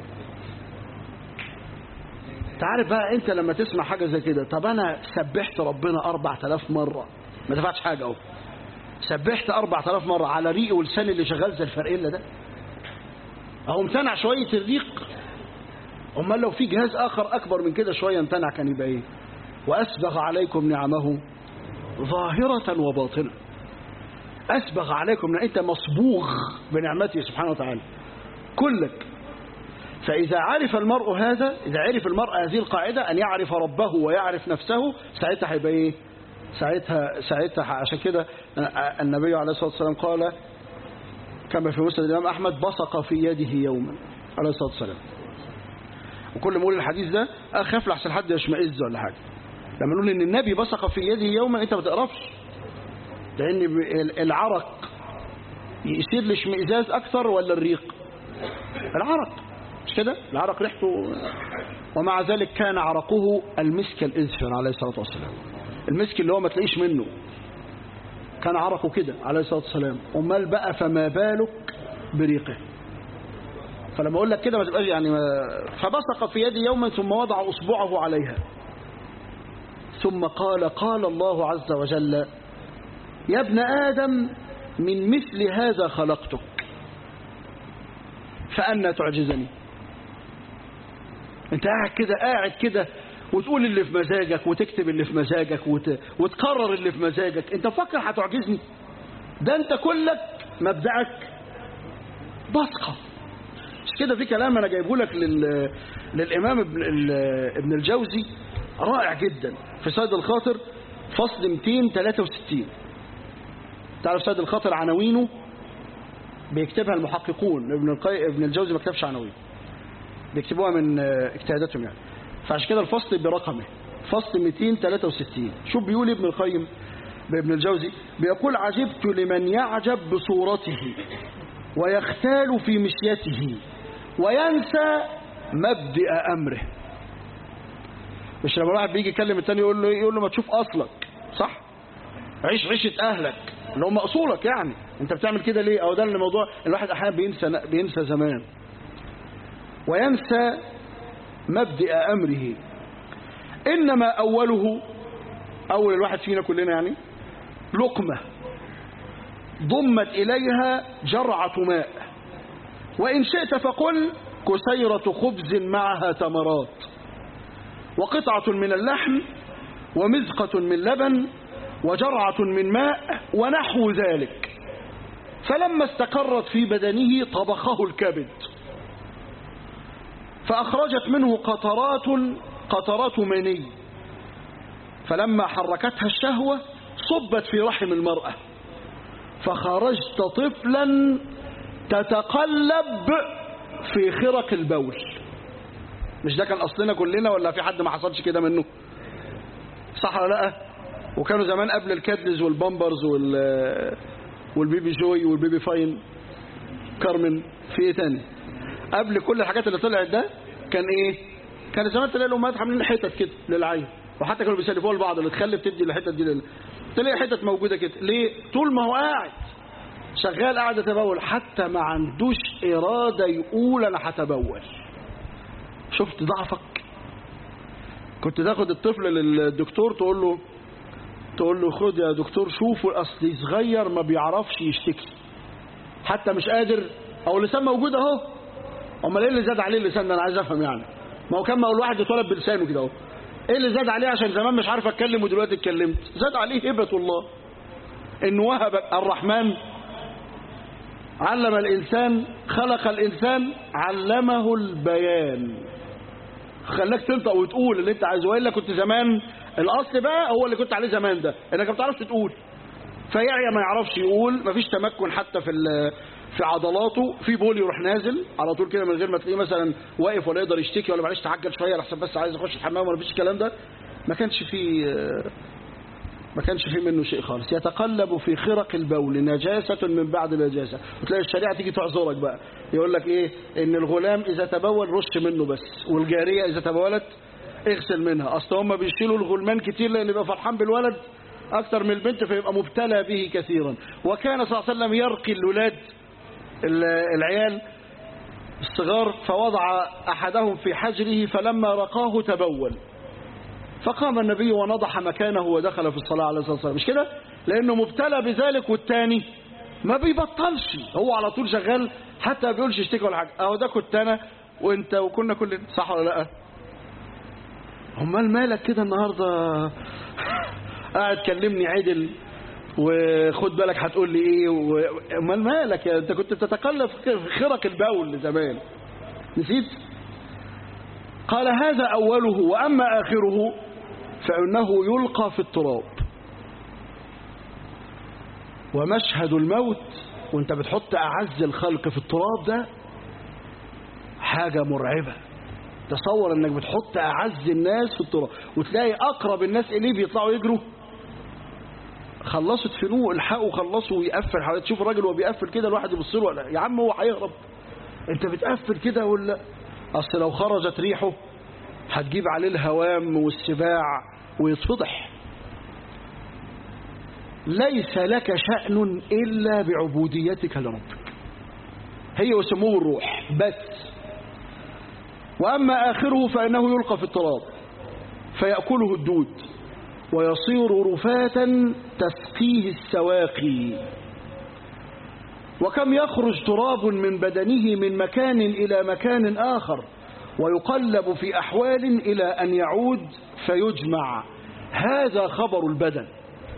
تعرف بقى انت لما تسمع حاجه زي كده طب انا سبحت ربنا 4000 مره ما دفعتش حاجه اهو سبحت 4000 مره على ريقي ولساني اللي شغال زي الفرقله ده اهو امتنع شويه الريق امال لو في جهاز اخر اكبر من كده شويه امتنع كان يبقى ايه واسبغ عليكم نعمه ظاهره وباطنه اسبغ عليكم ان انت مصبوغ بنعمته سبحانه وتعالى كلك فإذا عرف المرء هذا إذا عرف المرء هذه القاعدة أن يعرف ربه ويعرف نفسه ساعتها هيبقى إيه؟ ساعتها ساعتها عشان كده النبي عليه الصلاة والسلام قال كما في مسند الإمام أحمد بصق في يده يوما عليه الصلاة والسلام وكل ما أقول الحديث ده أخاف لحسن حد يشمئز ولا حاجة لما نقول إن النبي بصق في يده يوما أنت ما تقرفش لأن العرق يصير الاشمئزاز أكثر ولا الريق؟ العرق مش كده العرق ريحته ومع ذلك كان عرقه المسك الإذفر عليه الصلاة والسلام المسك اللي هو ما تلاقيش منه كان عرقه كده عليه الصلاة والسلام أمال بقى فما بالك بريقه فلما أقول لك كده ما تبقاش يعني ما فبصق في يدي يوما ثم وضع أصبعه عليها ثم قال قال الله عز وجل يا ابن آدم من مثل هذا خلقتك فأنا تعجزني انت قاعد كده قاعد كده وتقول اللي في مزاجك وتكتب اللي في مزاجك وت... وتكرر اللي في مزاجك انت فكر هتعجزني ده انت كلك مبدأك بصقة مش كده في كلام انا جايبه لك لل... للامام ابن, ال... ابن الجوزي رائع جدا في سيد الخاطر فصل 263 تعرف سيد الخاطر عناوينه بيكتبها المحققون ابن القي... ابن الجوزي ما كتبش عناوين بيكتبوها من اجتهاداتهم يعني فعشان كده الفصل برقمه فصل 263 شوف بيقول ابن القيم بابن الجوزي بيقول عجبت لمن يعجب بصورته ويختال في مشيته وينسى مبدأ أمره مش لما الواحد بيجي يكلم التاني يقول له يقول له ما تشوف أصلك صح عيش عيشة أهلك اللي هم أصولك يعني أنت بتعمل كده ليه أو ده الموضوع الواحد أحيانا بينسى بينسى زمان وينسى مبدأ أمره إنما أوله أول الواحد فينا كلنا يعني لقمة ضمت إليها جرعة ماء وإن شئت فقل كسيرة خبز معها تمرات وقطعة من اللحم ومزقة من لبن وجرعة من ماء ونحو ذلك فلما استقرت في بدنه طبخه الكبد فأخرجت منه قطرات قطرات مني فلما حركتها الشهوة صبت في رحم المرأة فخرجت طفلا تتقلب في خرق البول مش ده كان أصلنا كلنا ولا في حد ما حصلش كده منه صح ولا لا وكانوا زمان قبل الكادلز والبامبرز وال والبيبي جوي والبيبي فاين كارمن في ايه تاني قبل كل الحاجات اللي طلعت ده كان ايه كان زمان تلاقي الامهات عاملين حتت كده للعين وحتى كانوا بيسلفوها لبعض اللي تخلف تدي الحتت دي لل... تلاقي حتت موجوده كده ليه طول ما هو قاعد شغال قاعد يتبول حتى ما عندوش اراده يقول انا هتبول شفت ضعفك كنت تاخد الطفل للدكتور تقول له تقول له خد يا دكتور شوفه اصلي صغير ما بيعرفش يشتكي حتى مش قادر او اللسان موجود اهو امال ايه اللي زاد عليه اللسان ده انا عايز افهم يعني ما هو كان ما هو الواحد اتولد بلسانه كده اهو ايه اللي زاد عليه عشان زمان مش عارف اتكلم ودلوقتي اتكلمت زاد عليه هبه الله ان وهب الرحمن علم الانسان خلق الانسان علمه البيان خلاك تنطق وتقول اللي انت عايزه والا كنت زمان الاصل بقى هو اللي كنت عليه زمان ده انك ما بتعرفش تقول فيعيا ما يعرفش يقول ما فيش تمكن حتى في في عضلاته في بول يروح نازل على طول كده من غير ما تلاقيه مثلا واقف ولا يقدر يشتكي ولا معلش تعجل شويه لحسن بس عايز اخش الحمام ولا مفيش الكلام ده ما كانش في ما كانش فيه منه شيء خالص يتقلب في خرق البول نجاسة من بعد نجاسة وتلاقي الشريعة تيجي تعذرك بقى يقول لك ايه ان الغلام اذا تبول رش منه بس والجارية اذا تبولت اغسل منها اصل هم بيشيلوا الغلمان كتير لان يبقى فرحان بالولد اكتر من البنت فيبقى مبتلى به كثيرا وكان صلى الله عليه وسلم يرقي الولاد العيال الصغار فوضع احدهم في حجره فلما رقاه تبول فقام النبي ونضح مكانه ودخل في الصلاة عليه الصلاة والسلام مش كده لأنه مبتلى بذلك والتاني ما بيبطلش هو على طول شغال حتى ما بيقولش اشتكي ولا حاجة اهو ده كنت أنا وانت وكنا كلنا صح ولا لا امال مالك كده النهاردة قاعد كلمني عدل وخد بالك هتقول لي ايه امال مالك يا انت كنت بتتقلب في خرق البول زمان نسيت قال هذا أوله وأما آخره فإنه يلقى في التراب ومشهد الموت وانت بتحط أعز الخلق في التراب ده حاجة مرعبة تصور انك بتحط أعز الناس في التراب وتلاقي أقرب الناس إليه بيطلعوا يجروا خلصوا تفنوه الحقوا خلصوا ويقفل حوالي تشوف الراجل وهو بيقفل كده الواحد يبص له ولا يا عم هو هيهرب انت بتقفل كده ولا اصل لو خرجت ريحه هتجيب عليه الهوام والسباع ويتفضح ليس لك شأن إلا بعبوديتك لربك هي وسموه الروح بس وأما آخره فإنه يلقى في التراب فيأكله الدود ويصير رفاة تسقيه السواقي وكم يخرج تراب من بدنه من مكان إلى مكان آخر ويقلب في أحوال إلى أن يعود فيجمع هذا خبر البدن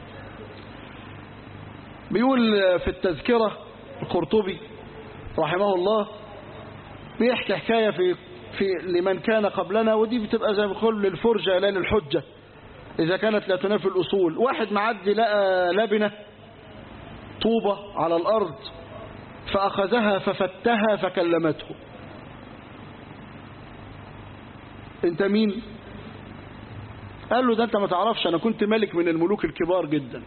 بيقول في التذكرة القرطبي رحمه الله بيحكي حكاية في, في لمن كان قبلنا ودي بتبقى زي ما بيقول للفرجة لا للحجة إذا كانت لا تنافي الأصول واحد معدي لقى لبنة طوبة على الأرض فأخذها ففتها فكلمته انت مين قال له ده انت ما تعرفش انا كنت ملك من الملوك الكبار جدا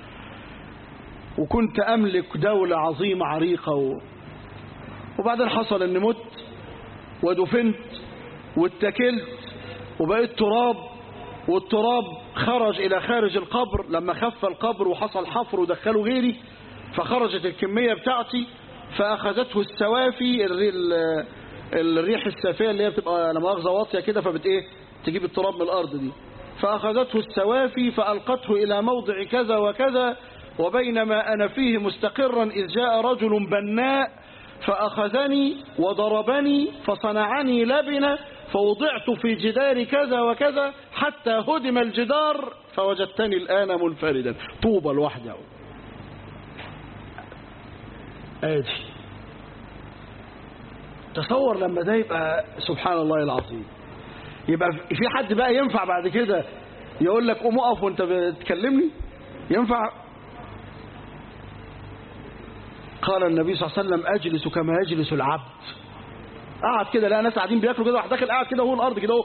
وكنت املك دولة عظيمة عريقة و... وبعدين حصل اني مت ودفنت واتكلت وبقيت تراب والتراب خرج الى خارج القبر لما خف القبر وحصل حفر ودخلوا غيري فخرجت الكمية بتاعتي فاخذته السوافي الريح السافية اللي هي بتبقى لما مؤاخذة واطية كده فبت ايه تجيب التراب من الارض دي فاخذته السوافي فالقته الى موضع كذا وكذا وبينما انا فيه مستقرا اذ جاء رجل بناء فاخذني وضربني فصنعني لبنة فوضعت في جدار كذا وكذا حتى هدم الجدار فوجدتني الان منفردا طوبى لوحده ادي تصور لما ده يبقى سبحان الله العظيم يبقى في حد بقى ينفع بعد كده يقول لك قوم اقف وانت بتكلمني ينفع قال النبي صلى الله عليه وسلم اجلس كما يجلس العبد قعد كده لا ناس قاعدين بياكلوا كده واحد داخل قاعد كده هو الارض كده اهو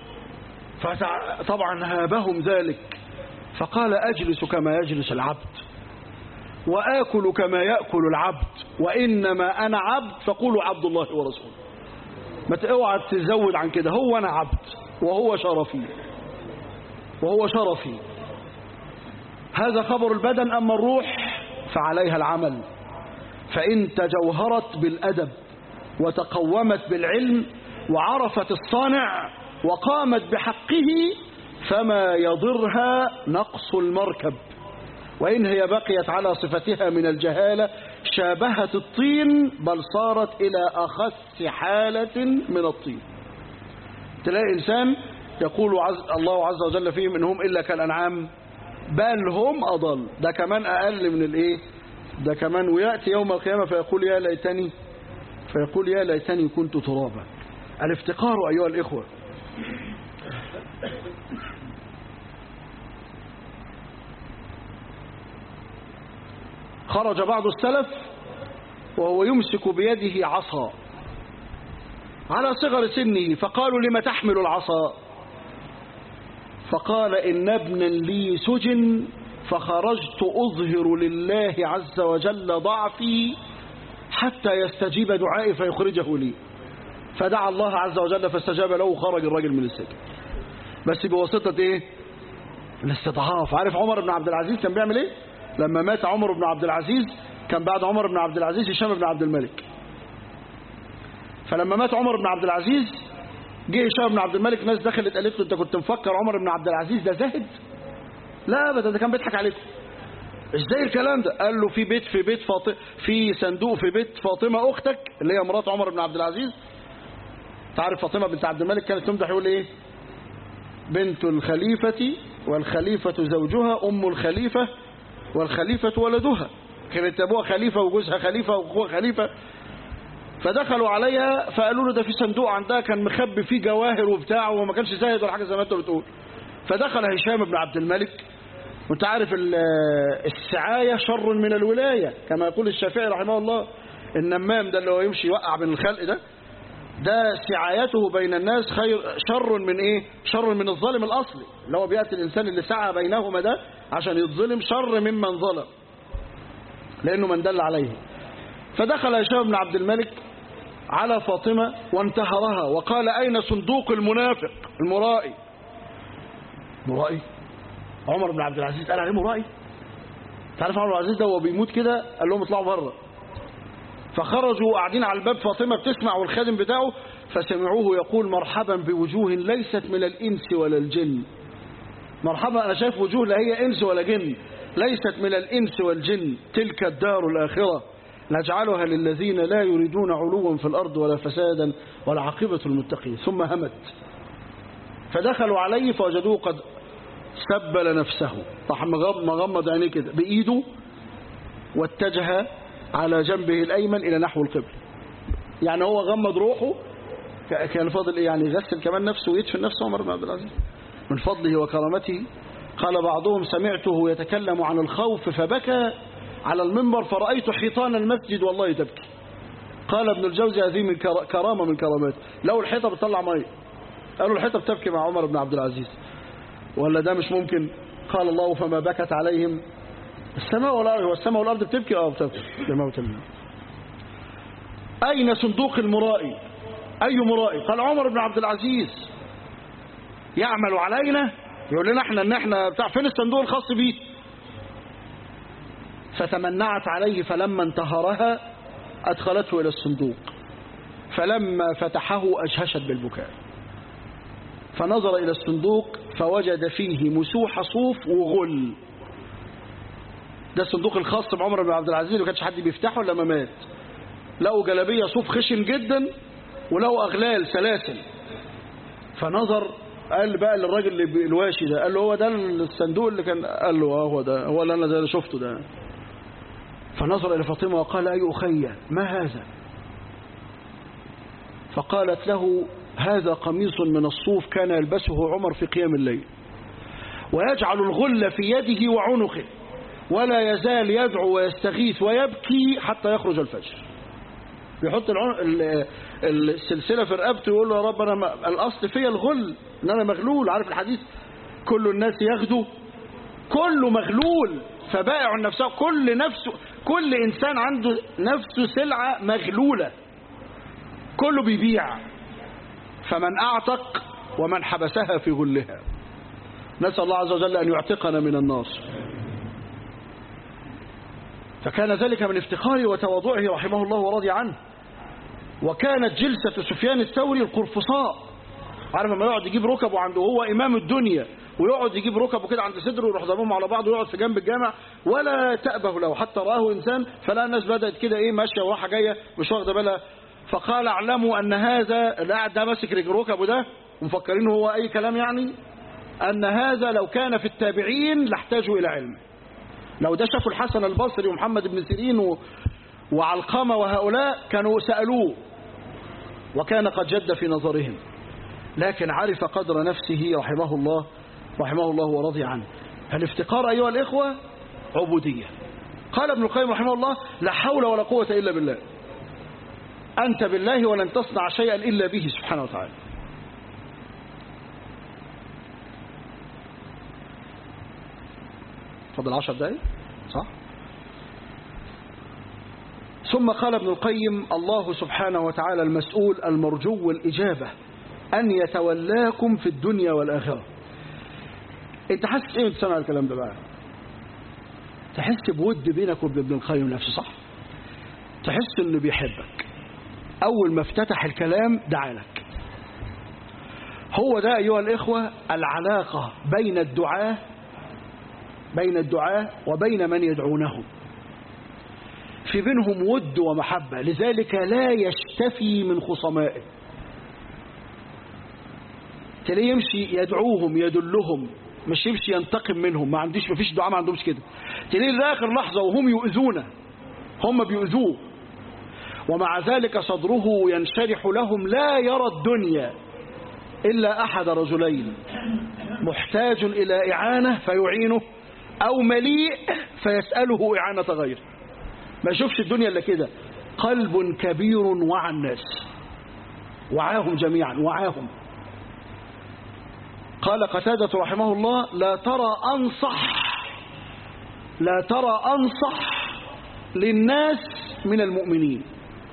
فطبعا هابهم ذلك فقال اجلس كما يجلس العبد وآكل كما يأكل العبد وإنما أنا عبد فقولوا عبد الله ورسوله ما اوعى تزود عن كده هو أنا عبد وهو شرفي وهو شرفي هذا خبر البدن أما الروح فعليها العمل فإن تجوهرت بالأدب وتقومت بالعلم وعرفت الصانع وقامت بحقه فما يضرها نقص المركب وإن هي بقيت على صفتها من الجهالة شابهت الطين بل صارت إلى أخس حالة من الطين تلاقي إنسان يقول عز الله عز وجل فيهم إنهم إلا كالأنعام بل هم أضل ده كمان أقل من الإيه ده كمان ويأتي يوم القيامة فيقول يا ليتني فيقول يا ليتني كنت ترابا الافتقار أيها الإخوة خرج بعض السلف وهو يمسك بيده عصا على صغر سنه فقالوا لم تحمل العصا فقال إن ابنا لي سجن فخرجت أظهر لله عز وجل ضعفي حتى يستجيب دعائي فيخرجه لي فدعا الله عز وجل فاستجاب له وخرج الراجل من السجن بس بواسطة ايه الاستضعاف عارف عمر بن عبد العزيز كان بيعمل ايه لما مات عمر بن عبد العزيز كان بعد عمر بن عبد العزيز هشام بن عبد الملك فلما مات عمر بن عبد العزيز جه هشام بن عبد الملك ناس دخلت قالت له انت كنت مفكر عمر بن عبد العزيز ده زاهد لا ابدا ده كان بيضحك عليكم ازاي الكلام ده قال له في بيت في بيت فاطمه في صندوق في بيت فاطمه اختك اللي هي مرات عمر بن عبد العزيز تعرف فاطمه بنت عبد الملك كانت تمدح يقول ايه بنت الخليفه والخليفه زوجها ام الخليفه والخليفه ولدها كانت ابوها خليفه وجوزها خليفه واخوها خليفه فدخلوا عليها فقالوا له ده في صندوق عندها كان مخبي فيه جواهر وبتاع وما كانش زاهد ولا حاجه زي ما انت بتقول فدخل هشام بن عبد الملك وانت عارف السعايه شر من الولايه كما يقول الشافعي رحمه الله النمام ده اللي هو يمشي يوقع بين الخلق ده ده سعايته بين الناس خير شر من ايه شر من الظالم الاصلي اللي هو بياتي الانسان اللي سعى بينهما ده عشان يتظلم شر ممن ظلم لانه من دل عليه فدخل هشام بن عبد الملك على فاطمة وانتهرها وقال أين صندوق المنافق المرائي مرائي عمر بن عبد العزيز قال عليه مرائي تعرف عمر بن عبد العزيز ده هو بيموت كده قال لهم اطلعوا بره فخرجوا قاعدين على الباب فاطمة بتسمع والخادم بتاعه فسمعوه يقول مرحبا بوجوه ليست من الإنس ولا الجن مرحبا أنا شايف وجوه لا هي إنس ولا جن ليست من الإنس والجن تلك الدار الآخرة نجعلها للذين لا يريدون علوا في الأرض ولا فسادا والعاقبة المتقين ثم همت فدخلوا عليه فوجدوه قد سبل نفسه راح مغمض عينيه كده بإيده واتجه على جنبه الأيمن إلى نحو القبل يعني هو غمض روحه كان فاضل إيه يعني يغسل كمان نفسه ويدفن نفسه عمر بن عبد العزيز من فضله وكرامته قال بعضهم سمعته يتكلم عن الخوف فبكى على المنبر فرأيت حيطان المسجد والله تبكي قال ابن الجوزي هذه من كرامة من كرامات لو الحيطة بتطلع مية قالوا الحيطة بتبكي مع عمر بن عبد العزيز ولا ده مش ممكن قال الله فما بكت عليهم السماء والأرض والسماء والأرض بتبكي اه بتبكي لموت الله أين صندوق المرائي أي مرائي قال عمر بن عبد العزيز يعمل علينا يقول لنا احنا ان احنا بتاع فين الصندوق الخاص بيه فتمنعت عليه فلما انتهرها أدخلته إلى الصندوق فلما فتحه أجهشت بالبكاء فنظر إلى الصندوق فوجد فيه مسوح صوف وغل ده الصندوق الخاص بعمر بن عبد العزيز ما كانش حد بيفتحه لما مات لقوا جلابية صوف خشن جدا ولقوا أغلال سلاسل فنظر قال بقى للراجل الواشي ده قال له هو ده الصندوق اللي كان قال له اه هو ده هو اللي انا ده شفته ده فنظر إلى فاطمة وقال أي أخي ما هذا فقالت له هذا قميص من الصوف كان يلبسه عمر في قيام الليل ويجعل الغل في يده وعنقه ولا يزال يدعو ويستغيث ويبكي حتى يخرج الفجر يحط السلسلة في رقبته ويقول له يا رب أنا الأصل فيا الغل إن أنا مغلول عارف الحديث كل الناس يغدو كله مغلول فبائع نفسه كل نفسه كل إنسان عنده نفسه سلعة مغلولة كله بيبيع فمن أعتق ومن حبسها في غلها نسأل الله عز وجل أن يعتقنا من النار فكان ذلك من افتقاره وتواضعه رحمه الله ورضي عنه وكانت جلسة سفيان الثوري القرفصاء عارف لما يقعد يجيب ركبه عنده هو إمام الدنيا ويقعد يجيب ركبه كده عند صدره ويروح ضربهم على بعض ويقعد في جنب الجامع ولا تأبه له حتى رآه إنسان فلا الناس بدأت كده إيه ماشية وراحة جاية مش واخدة بالها فقال اعلموا أن هذا اللي قاعد ده ماسك ركبه ده ومفكرين هو أي كلام يعني أن هذا لو كان في التابعين لاحتاجوا إلى علم لو ده شافوا الحسن البصري ومحمد بن سيرين و... وعلقمة وهؤلاء كانوا سألوه وكان قد جد في نظرهم لكن عرف قدر نفسه رحمه الله رحمه الله ورضي عنه فالافتقار أيها الإخوة عبودية قال ابن القيم رحمه الله لا حول ولا قوة إلا بالله أنت بالله ولن تصنع شيئا إلا به سبحانه وتعالى فضل عشر دقايق صح ثم قال ابن القيم الله سبحانه وتعالى المسؤول المرجو الإجابة أن يتولاكم في الدنيا والآخرة انت حاسس ايه وانت سامع الكلام ده بقى تحس بود بينك وبين ابن القيم نفسه صح تحس انه بيحبك اول ما افتتح الكلام دعالك هو ده ايها الاخوه العلاقه بين الدعاه بين الدعاه وبين من يدعونهم في بينهم ود ومحبه لذلك لا يشتفي من خصمائه تلاقيه يمشي يدعوهم يدلهم مش يمشي ينتقم منهم ما عنديش ما فيش دعاء ما عندهمش كده تلاقيه لاخر لحظه وهم يؤذونه هم بيؤذوه ومع ذلك صدره ينشرح لهم لا يرى الدنيا إلا أحد رجلين محتاج إلى إعانة فيعينه أو مليء فيسأله إعانة غيره ما يشوفش الدنيا إلا كده قلب كبير وعى الناس وعاهم جميعا وعاهم قال قتادة رحمه الله لا ترى أنصح لا ترى أنصح للناس من المؤمنين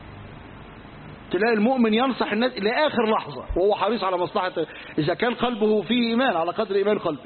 تلاقي المؤمن ينصح الناس لآخر لحظة وهو حريص على مصلحة إذا كان قلبه فيه إيمان على قدر إيمان قلبه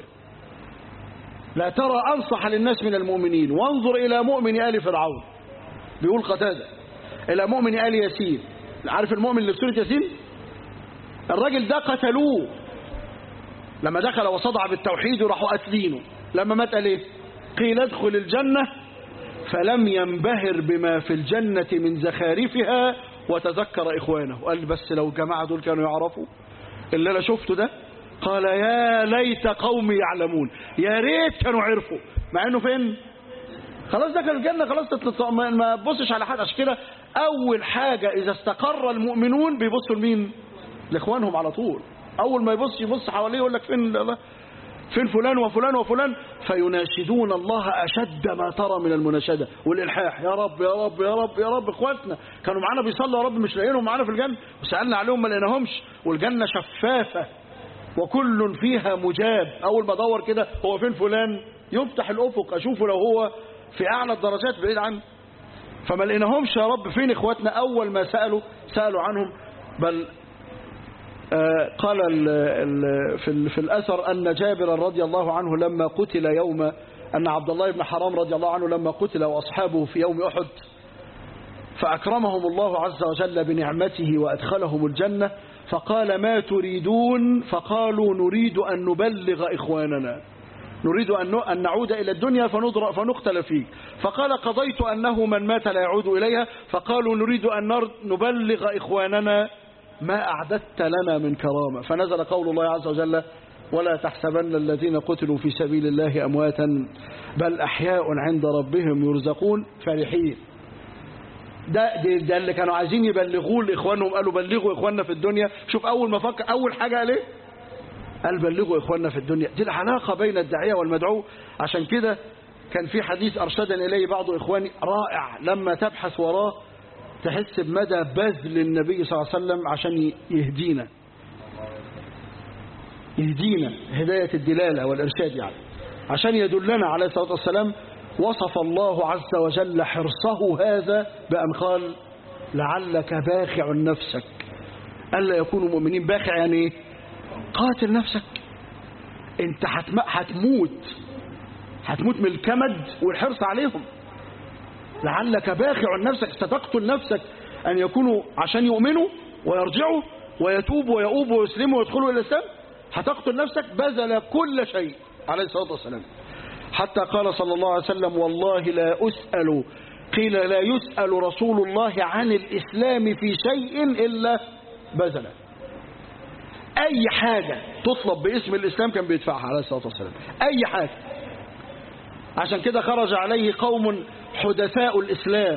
لا ترى أنصح للناس من المؤمنين وانظر إلى مؤمن آل فرعون بيقول قتادة إلى مؤمن آل ياسين عارف المؤمن اللي في سورة ياسين الراجل ده قتلوه لما دخل وصدع بالتوحيد وراحوا قاتلينه لما مات قال ايه قيل ادخل الجنة فلم ينبهر بما في الجنة من زخارفها وتذكر إخوانه قال بس لو الجماعة دول كانوا يعرفوا اللي أنا شفته ده قال يا ليت قومي يعلمون يا ريت كانوا عرفوا مع انه فين خلاص دخل الجنة خلاص تطلع ما تبصش على حد عشان كده أول حاجة إذا استقر المؤمنون بيبصوا لمين لإخوانهم على طول أول ما يبص يبص حواليه يقول لك فين الله فين فلان وفلان وفلان فيناشدون الله أشد ما ترى من المناشدة والإلحاح يا رب يا رب يا رب يا رب إخواتنا كانوا معانا بيصلوا يا رب مش لاقيينهم معانا في الجنة وسألنا عليهم ما لقيناهمش والجنة شفافة وكل فيها مجاب أول ما أدور كده هو فين فلان يفتح الأفق أشوفه لو هو في أعلى الدرجات بعيد عنه فما لقيناهمش يا رب فين إخواتنا أول ما سألوا سألوا عنهم بل آه قال ال ال في, ال في الأثر أن جابر رضي الله عنه لما قتل يوم أن عبد الله بن حرام رضي الله عنه لما قتل وأصحابه في يوم أحد فأكرمهم الله عز وجل بنعمته وأدخلهم الجنة فقال ما تريدون فقالوا نريد أن نبلغ إخواننا نريد أن نعود إلى الدنيا فنقتل فيه فقال قضيت أنه من مات لا يعود إليها فقالوا نريد أن نبلغ إخواننا ما أعددت لنا من كرامة فنزل قول الله عز وجل ولا تحسبن الذين قتلوا في سبيل الله أمواتا بل أحياء عند ربهم يرزقون فرحين ده, ده, ده اللي كانوا عايزين يبلغوه لإخوانهم قالوا بلغوا إخواننا في الدنيا شوف أول ما فكر أول حاجة قال إيه قال بلغوا إخواننا في الدنيا دي العلاقة بين الداعية والمدعو عشان كده كان في حديث أرشدني إليه بعض إخواني رائع لما تبحث وراه تحس بمدى بذل النبي صلى الله عليه وسلم عشان يهدينا يهدينا هداية الدلالة والإرشاد يعني عشان يدلنا عليه الصلاة والسلام وصف الله عز وجل حرصه هذا بأن قال لعلك باخع نفسك ألا يكونوا مؤمنين باخع يعني ايه قاتل نفسك انت هتم... هتموت هتموت من الكمد والحرص عليهم لعلك باخع نفسك ستقتل نفسك أن يكونوا عشان يؤمنوا ويرجعوا ويتوبوا ويؤوبوا ويسلموا ويدخلوا إلى الإسلام هتقتل نفسك بذل كل شيء عليه الصلاة والسلام حتى قال صلى الله عليه وسلم والله لا أسأل قيل لا يسأل رسول الله عن الإسلام في شيء إلا بذله أي حاجة تطلب باسم الإسلام كان بيدفعها عليه الصلاة والسلام أي حاجة عشان كده خرج عليه قوم حدثاء الإسلام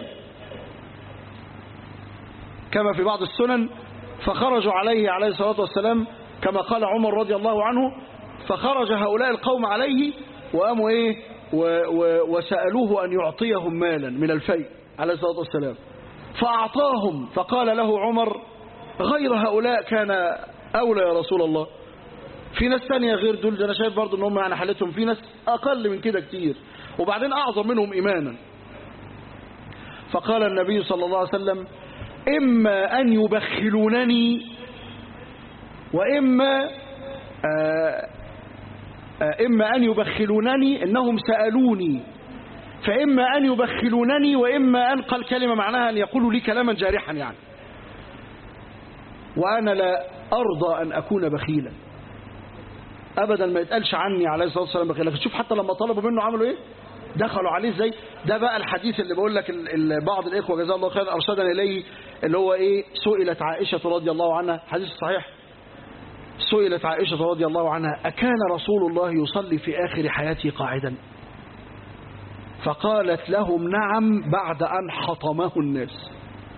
كما في بعض السنن فخرجوا عليه عليه الصلاة والسلام كما قال عمر رضي الله عنه فخرج هؤلاء القوم عليه وقاموا إيه و و وسألوه أن يعطيهم مالا من الفيء عليه الصلاة والسلام فأعطاهم فقال له عمر غير هؤلاء كان أولى يا رسول الله في ناس تانية غير دول ده أنا شايف برضو ان هم يعني حالتهم في ناس أقل من كده كتير وبعدين أعظم منهم إيمانا فقال النبي صلى الله عليه وسلم إما أن يبخلونني وإما آه آه إما أن يبخلونني إنهم سألوني فإما أن يبخلونني وإما أن قال كلمة معناها أن يقولوا لي كلاما جارحا يعني وأنا لا أرضى أن أكون بخيلا أبدا ما يتقالش عني عليه الصلاة والسلام بخيل لكن شوف حتى لما طلبوا منه عملوا إيه دخلوا عليه ازاي ده بقى الحديث اللي بقول لك ال- ال- بعض الإخوة جزاه الله خيرا أرشدنا إليه اللي هو إيه سئلت عائشة رضي الله عنها حديث صحيح سئلت عائشة رضي الله عنها أكان رسول الله يصلي في آخر حياته قاعدا فقالت لهم نعم بعد أن حطمه الناس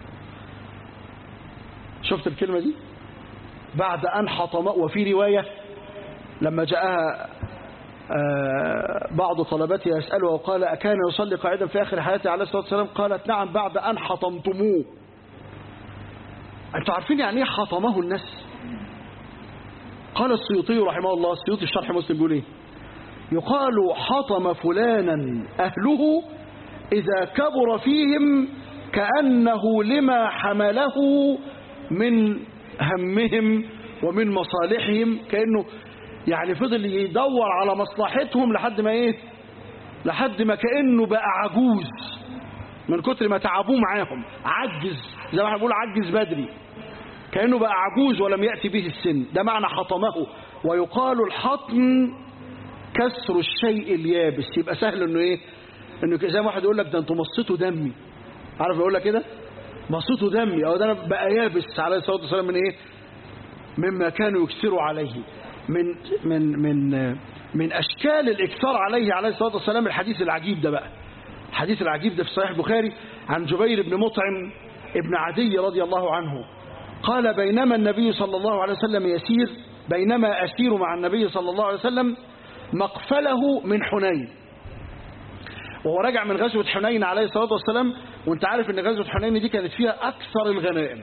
شفت الكلمة دي بعد أن حطمه وفي رواية لما جاءها آه، بعض طلبته يسأله وقال أكان يصلي قاعدا في آخر حياته عليه الصلاة والسلام قالت نعم بعد أن حطمتموه أنتوا عارفين يعني إيه حطمه الناس قال السيوطي رحمه الله السيوطي في شرح مسلم بيقول إيه يقال حطم فلانا أهله إذا كبر فيهم كأنه لما حمله من همهم ومن مصالحهم كأنه يعني فضل يدور على مصلحتهم لحد ما ايه لحد ما كأنه بقى عجوز من كتر ما تعبوه معاهم عجز زي ما احنا بنقول عجز بدري كأنه بقى عجوز ولم يأتي به السن ده معنى حطمه ويقال الحطم كسر الشيء اليابس يبقى سهل انه ايه انه زي ما واحد يقول لك ده انتوا مصيتوا دمي عارف يقول لك كده مصيتوا دمي او ده انا بقى يابس عليه الصلاه والسلام من ايه مما كانوا يكسروا عليه من من من من اشكال الاكثار عليه عليه الصلاه والسلام الحديث العجيب ده بقى الحديث العجيب ده في صحيح البخاري عن جبير بن مطعم ابن عدي رضي الله عنه قال بينما النبي صلى الله عليه وسلم يسير بينما أسير مع النبي صلى الله عليه وسلم مقفله من حنين وهو راجع من غزوة حنين عليه الصلاة والسلام وانت عارف ان غزوة حنين دي كانت فيها أكثر الغنائم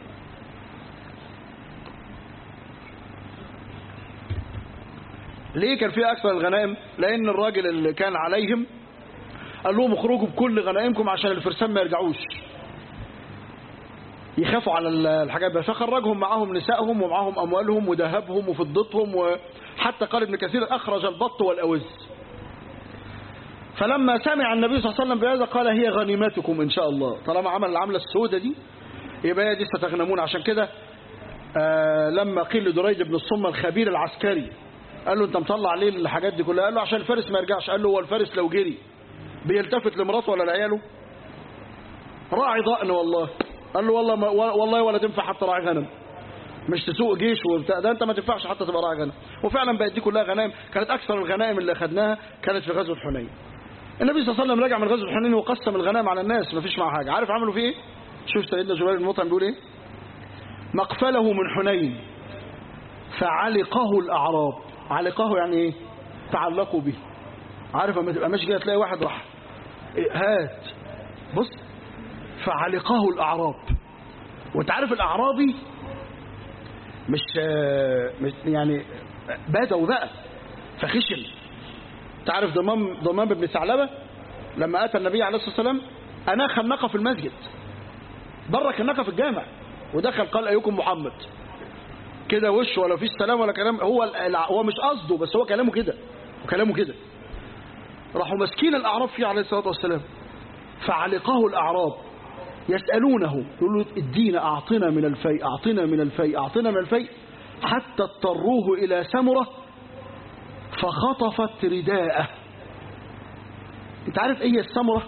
ليه كان فيها أكثر الغنائم لأن الراجل اللي كان عليهم قال لهم اخرجوا بكل غنائمكم عشان الفرسان ما يرجعوش يخافوا على الحاجات بس فخرجهم معاهم نسائهم ومعاهم أموالهم وذهبهم وفضتهم وحتى قال ابن كثير أخرج البط والأوز فلما سمع النبي صلى الله عليه وسلم بهذا قال هي غنيمتكم إن شاء الله طالما عمل العملة السوداء دي يبقى هي دي ستغنمون عشان كده آه لما قيل لدريد بن الصمة الخبير العسكري قال له انت مطلع ليه الحاجات دي كلها قال له عشان الفارس ما يرجعش قال له هو الفارس لو جري بيلتفت لمراته ولا لعياله راعي ضأن والله قال له والله ما والله ولا تنفع حتى راعي غنم مش تسوق جيش وبتاع ده انت ما تنفعش حتى تبقى راعي غنم وفعلا بقت دي كلها غنائم كانت اكثر الغنائم اللي اخذناها كانت في غزوه حنين النبي صلى الله عليه وسلم رجع من غزوه حنين وقسم الغنائم على الناس ما فيش معاه حاجه عارف عملوا فيه ايه شوف سيدنا جبير بن مطعم بيقول ايه مقفله من حنين فعلقه الاعراب علقه يعني ايه تعلقوا به عارف اما تبقى ماشي كده تلاقي واحد راح إيه هات بص فعلقه الاعراب وانت عارف الاعرابي مش مش يعني بدوا بقى فخشن تعرف ضمام ضمام بن ثعلبه لما اتى النبي عليه الصلاه والسلام اناخ الناقه في المسجد برك الناقه في الجامع ودخل قال ايكم محمد كده وش ولا فيش سلام ولا كلام هو هو مش قصده بس هو كلامه كده وكلامه كده راحوا ماسكين الاعراب فيه عليه الصلاه والسلام فعلقه الاعراب يسالونه يقولوا ادينا اعطنا من الفيء اعطنا من الفيء اعطنا من الفيء حتى اضطروه الى سمره فخطفت رداءه انت عارف ايه السمره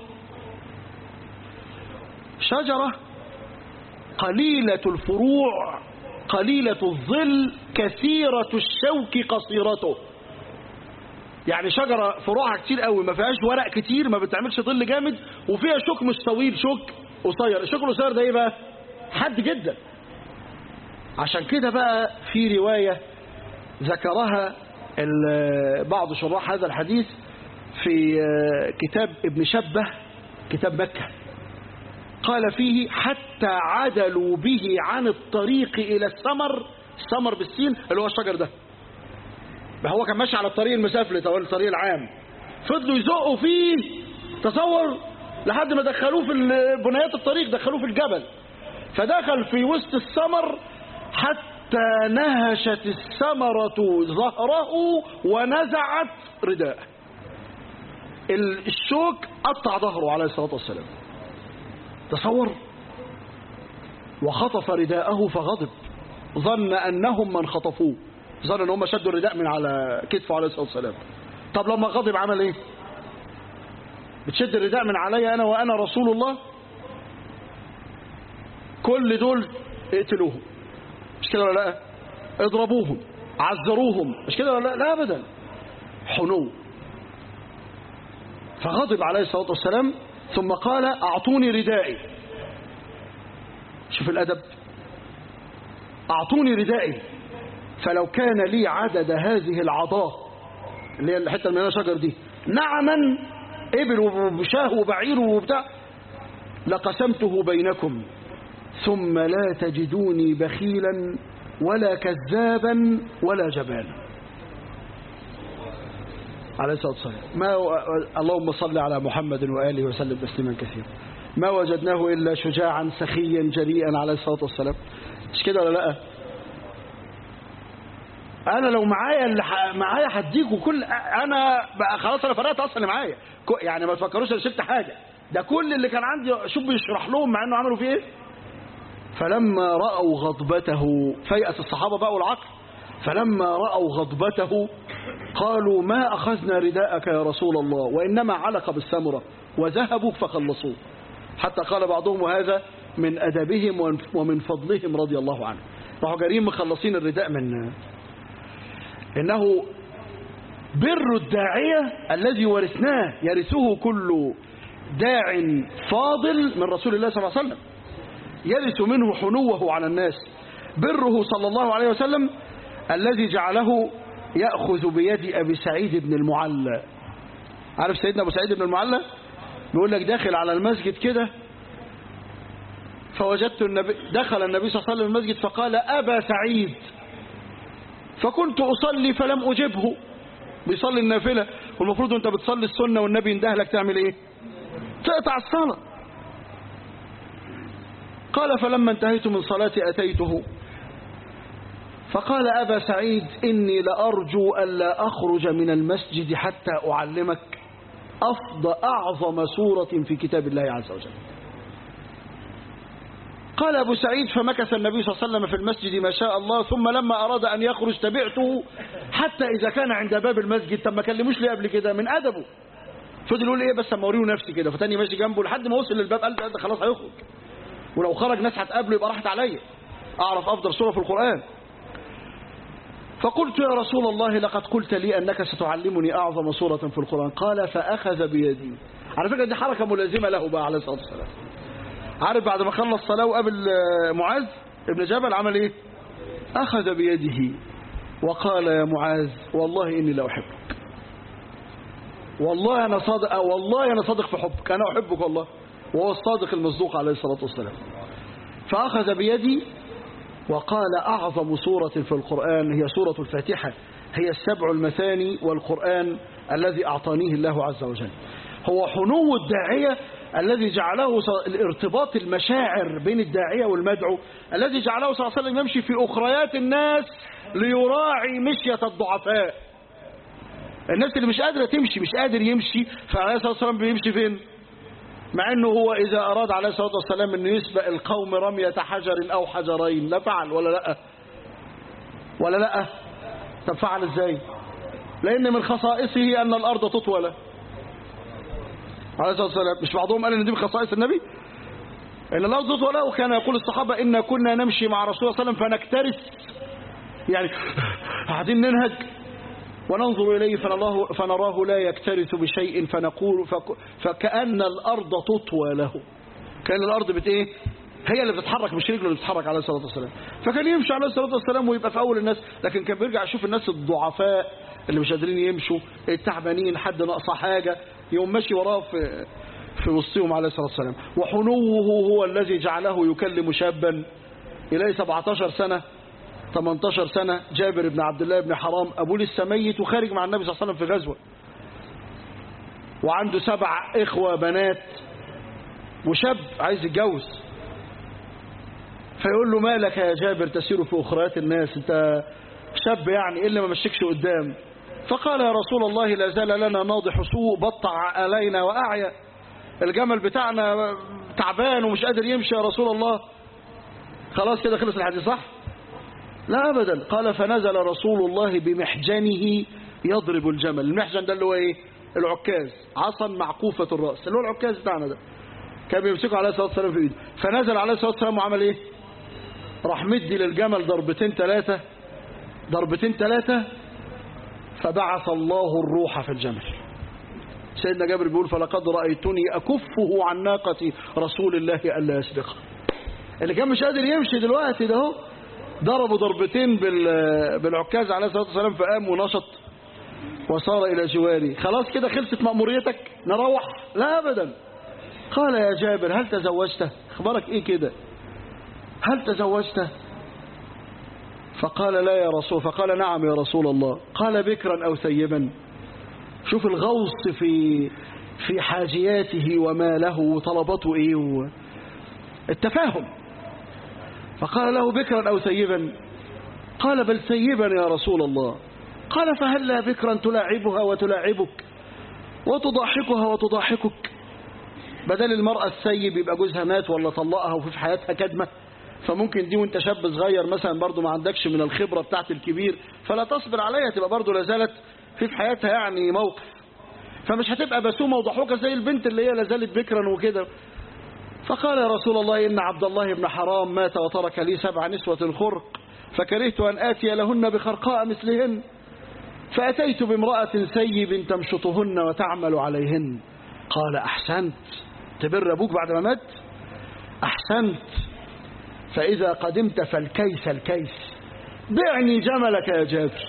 شجره قليله الفروع قليلة الظل كثيرة الشوك قصيرته يعني شجرة فروعها كتير قوي ما فيهاش ورق كتير ما بتعملش ظل جامد وفيها شوك مش طويل شوك قصير الشوك القصير ده ايه بقى حد جدا عشان كده بقى في رواية ذكرها بعض شراح هذا الحديث في كتاب ابن شبه كتاب مكة قال فيه حتى عدلوا به عن الطريق إلى السمر السمر بالسين اللي هو الشجر ده هو كان ماشي على الطريق المسافلت أو الطريق العام فضلوا يزقوا فيه تصور لحد ما دخلوه في ال- بنايات الطريق دخلوه في الجبل فدخل في وسط السمر حتى نهشت السمرة ظهره ونزعت رداءه ال- الشوك قطع ظهره عليه الصلاة والسلام تصور وخطف رداءه فغضب ظن أنهم من خطفوه ظن أن هم شدوا الرداء من على كتفه عليه الصلاة والسلام طب لما غضب عمل ايه بتشد الرداء من علي أنا وأنا رسول الله كل دول اقتلوهم مش كده ولا لا اضربوهم عذروهم مش كده ولا لا لا أبدا حنو فغضب عليه الصلاة والسلام ثم قال أعطوني ردائي شوف الأدب أعطوني ردائي فلو كان لي عدد هذه العضاء اللي هي الحتة اللي منها شجر دي نعما إبل وشاه وبعير وبتاع لقسمته بينكم ثم لا تجدوني بخيلا ولا كذابا ولا جبانا عليه الصلاة والسلام ما اللهم صل على محمد وآله وسلم تسليما كثيرا ما وجدناه إلا شجاعا سخيا جريئا عليه الصلاة والسلام مش كده ولا لا انا لو معايا اللي ح... معايا هديكوا كل انا بقى خلاص انا فرقت اصلا اللي معايا ك- يعني ما تفكروش انا شلت حاجه ده كل اللي كان عندي شوف بيشرح لهم مع انه عملوا فيه ايه فلما راوا غضبته فيأس الصحابه بقى والعقل فلما راوا غضبته قالوا ما اخذنا رداءك يا رسول الله وانما علق بالسمره وذهبوا فخلصوه حتى قال بعضهم وهذا من ادبهم ومن- ومن فضلهم رضي الله عنه راحوا جارين مخلصين الرداء من إنه بر الداعية الذي ورثناه يرثه كل داع فاضل من رسول الله صلى الله عليه وسلم يرث منه حنوه على الناس بره صلى الله عليه وسلم الذي جعله يأخذ بيد أبي سعيد بن المعلى عارف سيدنا أبو سعيد بن المعلى بيقول لك داخل على المسجد كده فوجدت النبي دخل النبي صلى الله عليه وسلم المسجد فقال أبا سعيد فكنت أصلي فلم أجبه بيصلي النافلة والمفروض أنت بتصلي السنة والنبي يندهلك تعمل إيه تقطع الصلاة قال فلما انتهيت من صلاتي أتيته فقال أبا سعيد إني لأرجو ألا أخرج من المسجد حتى أعلمك أفضل أعظم سورة في كتاب الله عز وجل قال أبو سعيد فمكث النبي صلى الله عليه وسلم في المسجد ما شاء الله ثم لما أراد أن يخرج تبعته حتى إذا كان عند باب المسجد طب ما كلموش ليه قبل كده من أدبه فضل يقول إيه بس أما أوريه نفسي كده فتاني ماشي جنبه لحد ما وصل للباب قال ده خلاص هيخرج ولو خرج ناس هتقابله يبقى راحت عليا أعرف أفضل سورة في القرآن فقلت يا رسول الله لقد قلت لي أنك ستعلمني أعظم سورة في القرآن قال فأخذ بيدي على فكرة دي حركة ملازمة له بقى عليه الصلاة والسلام عارف بعد ما خلص صلاة وقابل آه، معاذ ابن جبل عمل ايه أخذ بيده وقال يا معاذ والله إني لا أحبك والله أنا صادق آه، والله أنا صادق في حبك أنا أحبك والله وهو الصادق المصدوق عليه الصلاة والسلام فأخذ بيدي وقال أعظم سورة في القرآن هي سورة الفاتحة هي السبع المثاني والقرآن الذي أعطانيه الله عز وجل هو حنو الداعية الذي جعله ص- الارتباط المشاعر بين الداعية والمدعو الذي جعله صلى الله عليه وسلم يمشي في أخريات الناس ليراعي مشية الضعفاء الناس اللي مش قادرة تمشي مش قادر يمشي فعليه الصلاة والسلام بيمشي فين مع انه هو اذا اراد عليه الصلاه والسلام انه يسبق القوم رميه حجر او حجرين لا فعل ولا لا ولا لا طب فعل ازاي لان من خصائصه ان الارض تطول له عليه الصلاه والسلام مش بعضهم قال ان دي من خصائص النبي ان الارض تطول له وكان يقول الصحابه ان كنا نمشي مع رسول الله صلى الله عليه وسلم فنكترث يعني قاعدين ننهج وننظر إليه فنراه, فنراه لا يكترث بشيء فنقول فك فكأن الأرض تطوى له كأن الأرض بت إيه هي اللي بتتحرك مش رجله اللي بتتحرك عليه الصلاة والسلام فكان يمشي عليه الصلاة والسلام ويبقى في أول الناس لكن كان بيرجع يشوف الناس الضعفاء اللي مش قادرين يمشوا التعبانين حد ناقصه حاجة يقوم ماشي وراه في في وسطهم عليه الصلاة والسلام وحنوه هو الذي جعله يكلم شابا إليه 17 سنة 18 سنة جابر بن عبد الله بن حرام أبوه لسه ميت وخارج مع النبي صلى الله عليه وسلم في غزوة وعنده سبع إخوة بنات وشاب عايز يتجوز فيقول له مالك يا جابر تسير في أخريات الناس أنت شاب يعني إيه اللي ما مشيكش قدام فقال يا رسول الله لا زال لنا ناضح سوء بطع علينا وأعيا الجمل بتاعنا تعبان ومش قادر يمشي يا رسول الله خلاص كده خلص الحديث صح لا أبدا قال فنزل رسول الله بمحجنه يضرب الجمل المحجن ده اللي هو ايه العكاز عصا معقوفة الرأس اللي هو العكاز بتاعنا ده كان بيمسكه عليه الصلاة والسلام في ايده فنزل عليه الصلاة والسلام وعمل ايه راح مدي للجمل ضربتين ثلاثة ضربتين ثلاثة فبعث الله الروح في الجمل سيدنا جابر بيقول فلقد رأيتني أكفه عن ناقة رسول الله ألا يسبقها اللي كان مش قادر يمشي دلوقتي ده هو ضربوا ضربتين بالعكاز عليه الصلاة والسلام فقام ونشط وصار إلى جواري خلاص كده خلصت مأموريتك نروح لا أبدا قال يا جابر هل تزوجت اخبارك ايه كده هل تزوجت فقال لا يا رسول فقال نعم يا رسول الله قال بكرا أو ثيبا شوف الغوص في في حاجياته وما له وطلباته ايه و... التفاهم فقال له بكرا أو ثيبا قال بل ثيبا يا رسول الله قال فهلا بكرا تلاعبها وتلاعبك وتضاحكها وتضاحكك بدل المرأة السيب يبقى جوزها مات ولا طلقها وفي في حياتها كدمة فممكن دي وانت شاب صغير مثلا برضو ما عندكش من الخبرة بتاعت الكبير فلا تصبر عليها تبقى برضو لازالت في في حياتها يعني موقف فمش هتبقى بسومة وضحوكة زي البنت اللي هي لازالت بكرا وكده فقال يا رسول الله إن عبد الله بن حرام مات وترك لي سبع نسوة خرق فكرهت أن آتي لهن بخرقاء مثلهن فأتيت بامرأة سيب تمشطهن وتعمل عليهن قال أحسنت تبر أبوك بعد ما مات أحسنت فإذا قدمت فالكيس الكيس بعني جملك يا جابر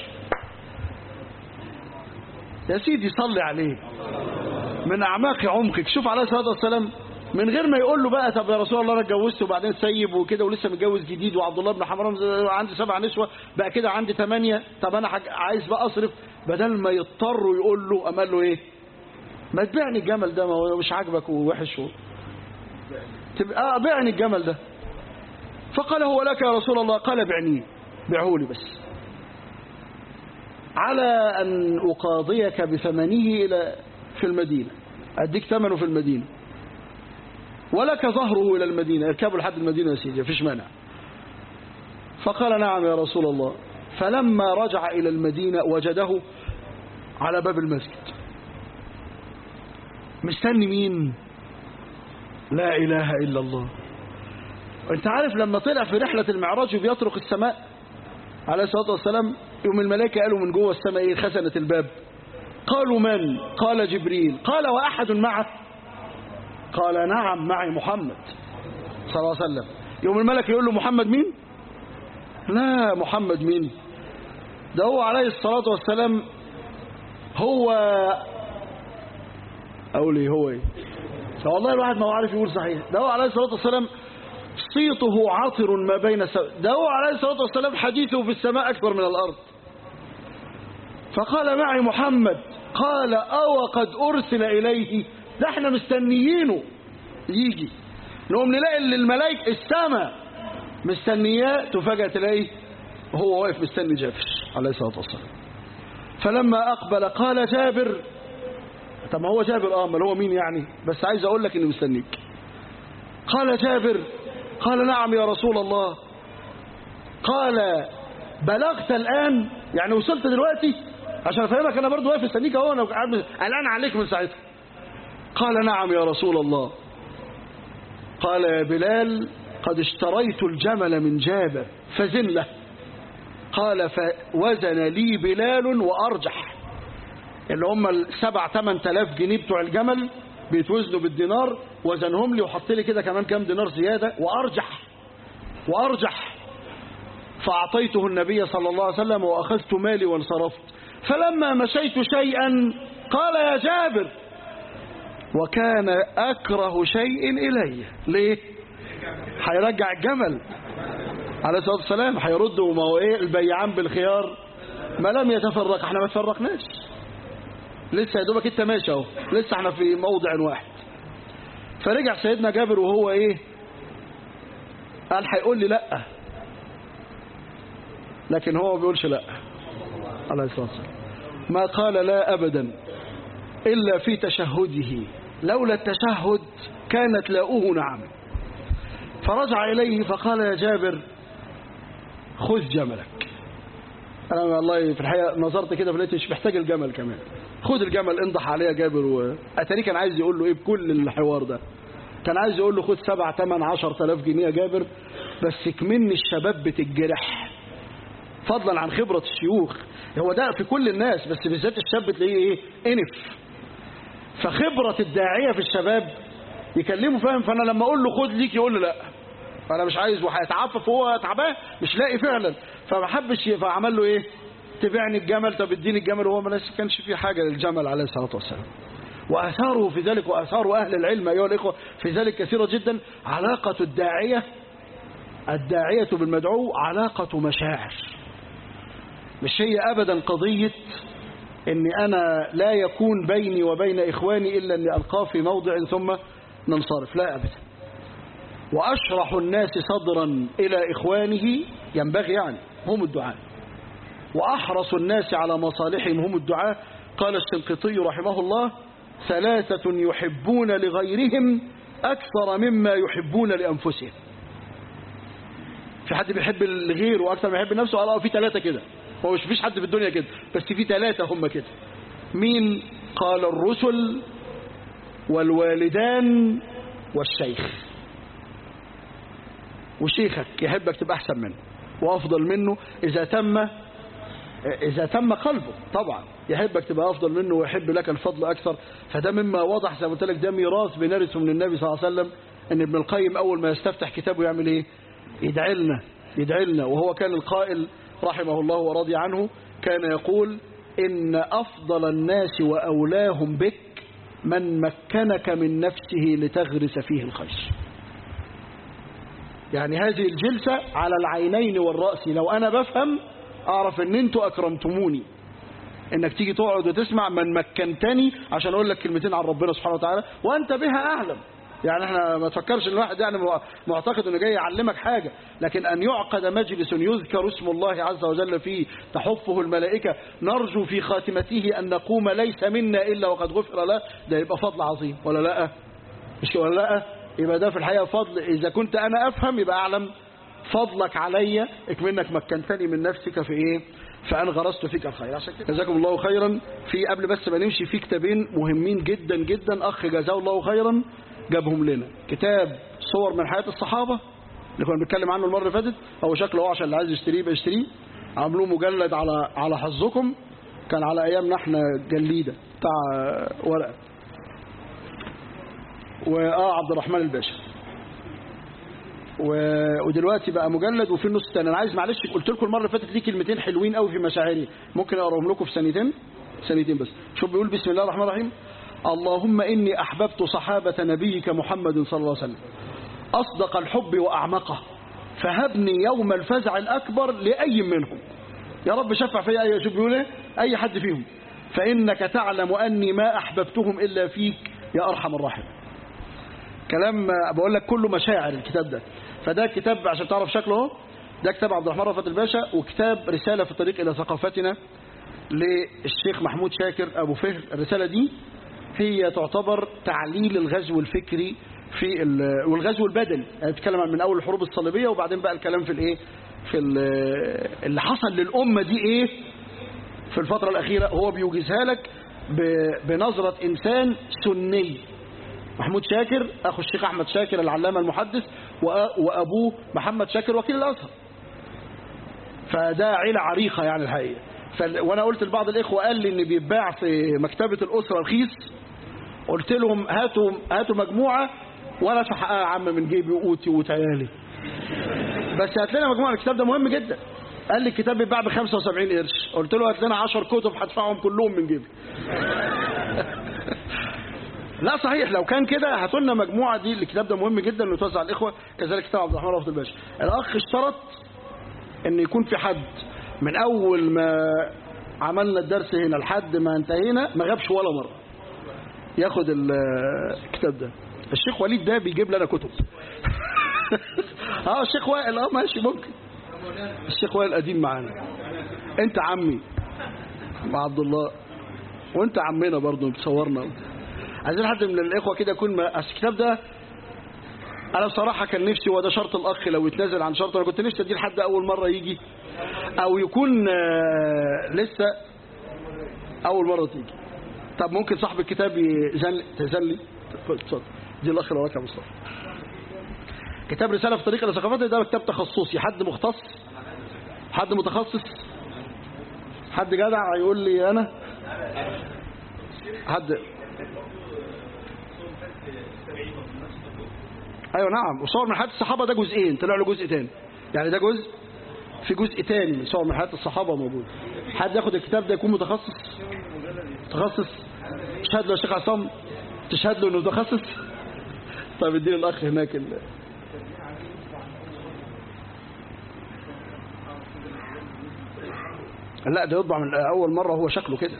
يا سيدي صلي عليه من أعماق عمقك شوف عليه الصلاة والسلام من غير ما يقول له بقى طب يا رسول الله انا اتجوزت وبعدين سيب وكده ولسه متجوز جديد وعبد الله بن حمران عندي سبع نسوة بقى كده عندي ثمانية طب انا عايز بقى اصرف بدل ما يضطر يقول له امال له ايه ما تبيعني الجمل ده ما هو مش عاجبك ووحش و... تبقى اه بيعني الجمل ده فقال هو لك يا رسول الله قال بعنيه بيعه لي بس على ان اقاضيك بثمنه الى في المدينة اديك ثمنه في المدينة ولك ظهره إلى المدينة اركبوا لحد المدينة يا سيدي مفيش مانع فقال نعم يا رسول الله فلما رجع إلى المدينة وجده على باب المسجد مستني مين لا إله إلا الله انت عارف لما طلع في رحلة المعراج وبيطرق السماء عليه الصلاة والسلام يوم الملائكة قالوا من جوه السماء ايه خزنة الباب قالوا من قال جبريل قال وأحد معه قال نعم معي محمد صلى الله عليه وسلم يوم الملك يقول له محمد مين لا محمد مين ده هو عليه الصلاة والسلام هو أقول ايه هو ايه فوالله الواحد ما هو عارف يقول صحيح ده هو عليه الصلاة والسلام صيته عاطر ما بين السماء ده هو عليه الصلاة والسلام حديثه في السماء أكبر من الأرض فقال معي محمد قال أو قد أرسل إليه ده احنا مستنيينه يجي نقوم نلاقي ان الملائكه السماء مستنياه تفاجأ تلاقيه هو واقف مستني جابر عليه الصلاه والسلام فلما اقبل قال جابر طب ما هو جابر اه امال هو مين يعني بس عايز اقول لك اني مستنيك قال جابر قال نعم يا رسول الله قال بلغت الان يعني وصلت دلوقتي عشان افهمك انا برضو واقف مستنيك اهو انا قلقان عليك من ساعتها قال نعم يا رسول الله قال يا بلال قد اشتريت الجمل من جابر فزن له قال فوزن لي بلال وأرجح اللي هم السبع تمن تلاف جنيه بتوع الجمل بيتوزنوا بالدينار وزنهم لي وحط لي كده كمان كام دينار زيادة وأرجح وأرجح فأعطيته النبي صلى الله عليه وسلم وأخذت مالي وانصرفت فلما مشيت شيئا قال يا جابر وكان أكره شيء إلي ليه هيرجع الجمل عليه الصلاة والسلام هيردوا ما هو إيه البيعان بالخيار ما لم يتفرق احنا ما تفرقناش لسه يا دوبك انت ماشي اهو لسه احنا في موضع واحد فرجع سيدنا جابر وهو ايه قال هيقول لي لا لكن هو ما بيقولش لا عليه الصلاه والسلام ما قال لا ابدا الا في تشهده لولا التشهد كانت لاؤه نعم فرجع اليه فقال يا جابر خذ جملك انا والله في الحقيقه نظرت كده فلقيت مش محتاج الجمل كمان خد الجمل انضح عليه يا جابر و... اتاري كان عايز يقول له ايه بكل الحوار ده كان عايز يقول له خد سبع تمن عشر تلاف جنيه يا جابر بس كمن الشباب بتتجرح فضلا عن خبرة الشيوخ هو ده في كل الناس بس بالذات الشاب تلاقيه ايه انف فخبرة الداعية في الشباب يكلمه فاهم فانا لما اقول له خد ليك يقول له لا فانا مش عايز وهيتعفف وهو تعبان مش لاقي فعلا فما حبش فعمل له ايه تبعني الجمل طب اديني الجمل وهو ما كانش فيه حاجه للجمل عليه الصلاه والسلام واثاره في ذلك واثار اهل العلم ايها الاخوه في ذلك كثيره جدا علاقه الداعيه الداعيه بالمدعو علاقه مشاعر مش هي ابدا قضيه ان انا لا يكون بيني وبين اخواني الا اني القاه في موضع ثم ننصرف لا ابدا وأشرح الناس صدرا إلى إخوانه ينبغي يعني هم الدعاء وأحرص الناس على مصالحهم هم الدعاء قال الشنقيطي رحمه الله ثلاثة يحبون لغيرهم أكثر مما يحبون لأنفسهم في حد بيحب الغير أكثر ما يحب نفسه قال في ثلاثة كده هو مش فيش حد في الدنيا كده بس في ثلاثة هم كده مين قال الرسل والوالدان والشيخ وشيخك يحبك تبقى أحسن منه وأفضل منه إذا تم إذا تم قلبه طبعا يحبك تبقى أفضل منه ويحب لك الفضل أكثر فده مما وضح زي ما قلت لك ده ميراث بنرثه من النبي صلى الله عليه وسلم إن ابن القيم أول ما يستفتح كتابه يعمل إيه يدعي لنا يدعي لنا وهو كان القائل رحمه الله ورضي عنه كان يقول إن أفضل الناس وأولاهم بك من مكنك من نفسه لتغرس فيه الخير يعني هذه الجلسة على العينين والرأس لو أنا بفهم أعرف أن أنتوا أكرمتموني انك تيجي تقعد وتسمع من مكنتني عشان اقول لك كلمتين عن ربنا سبحانه وتعالى وانت بها اعلم يعني احنا ما تفكرش ان الواحد يعني معتقد انه جاي يعلمك حاجة لكن ان يعقد مجلس يذكر اسم الله عز وجل فيه تحفه الملائكة نرجو في خاتمته ان نقوم ليس منا الا وقد غفر له ده يبقى فضل عظيم ولا لا مش ولا لا يبقى ده في الحقيقة فضل إذا كنت أنا أفهم يبقى أعلم فضلك علي اكمنك مكنتني من نفسك في إيه فأنا غرست فيك الخير عشان كده جزاكم الله خيرا في قبل بس ما نمشي في كتابين مهمين جدا جدا أخ جزاه الله خيرا جابهم لنا كتاب صور من حياة الصحابة اللي كنا بنتكلم عنه المرة اللي فاتت هو شكله هو عشان اللي عايز يشتريه يبقى يشتريه عملوه مجلد على على حظكم كان على ايامنا احنا جليده بتاع ورقه واه عبد الرحمن الباشا و... ودلوقتي بقى مجلد وفي النص الثاني انا عايز معلش قلت لكم المره اللي فاتت ليه كلمتين حلوين قوي في مشاعري ممكن اقراهم لكم في ثانيتين ثانيتين بس شوف بيقول بسم الله الرحمن الرحيم اللهم اني احببت صحابه نبيك محمد صلى الله عليه وسلم اصدق الحب واعمقه فهبني يوم الفزع الاكبر لاي منهم يا رب شفع في اي شوف بيقول ايه اي حد فيهم فانك تعلم اني ما احببتهم الا فيك يا ارحم الراحمين كلام بقول لك كله مشاعر الكتاب ده فده كتاب عشان تعرف شكله اهو ده كتاب عبد الرحمن رفعت الباشا وكتاب رسالة في الطريق إلى ثقافتنا للشيخ محمود شاكر أبو فهر الرسالة دي هي تعتبر تعليل الغزو الفكري في والغزو البدني يعني بتتكلم من أول الحروب الصليبية وبعدين بقى الكلام في الإيه في اللي حصل للأمة دي إيه في الفترة الأخيرة هو بيوجزها لك بنظرة إنسان سني محمود شاكر أخو الشيخ أحمد شاكر العلامة المحدث وأبوه محمد شاكر وكيل الأزهر فده عيلة عريقة يعني الحقيقة وأنا قلت لبعض الإخوة قال لي إن بيتباع في مكتبة الأسرة رخيص قلت لهم هاتوا هاتوا مجموعة وأنا أدفع يا عم من جيبي وقوتي وتعيالي بس هات لنا مجموعة الكتاب ده مهم جدا قال لي الكتاب بيتباع ب 75 قرش قلت له هات لنا 10 كتب هدفعهم كلهم من جيبي لا صحيح لو كان كده هاتوا لنا مجموعه دي الكتاب ده مهم جدا انه يتوزع على الاخوه كذلك كتاب عبد الرحمن رفض الباشا الاخ اشترط ان يكون في حد من اول ما عملنا الدرس هنا لحد ما انتهينا ما غابش ولا مرة ياخد ال- الكتاب ده الشيخ وليد ده بيجيب لنا كتب اه الشيخ وائل اه ماشي ممكن الشيخ وائل قديم معانا انت عمي مع عبد الله وانت عمنا برضه بتصورنا عايزين حد من الاخوه كده يكون ما- أصل الكتاب ده انا بصراحه كان نفسي وده شرط الاخ لو يتنازل عن شرط انا كنت نفسي اديه لحد اول مره يجي او يكون آه، لسه اول مره تيجي طب ممكن صاحب الكتاب يزن تزن لي خد، اتفضل دي الاخ اللي وراك يا مصطفى كتاب رساله في طريق الثقافات ده كتاب تخصصي حد مختص حد متخصص حد جدع يقول لي انا حد ايوه نعم وصور من حياه الصحابه ده جزئين طلع له جزء تاني يعني ده جزء في جزء تاني من صور من حياه الصحابه موجود حد ياخد الكتاب ده يكون متخصص متخصص تشهد له يا شيخ عصام تشهد له انه متخصص طيب اديني الاخ هناك ال... لا ده يطبع من اول مره هو شكله كده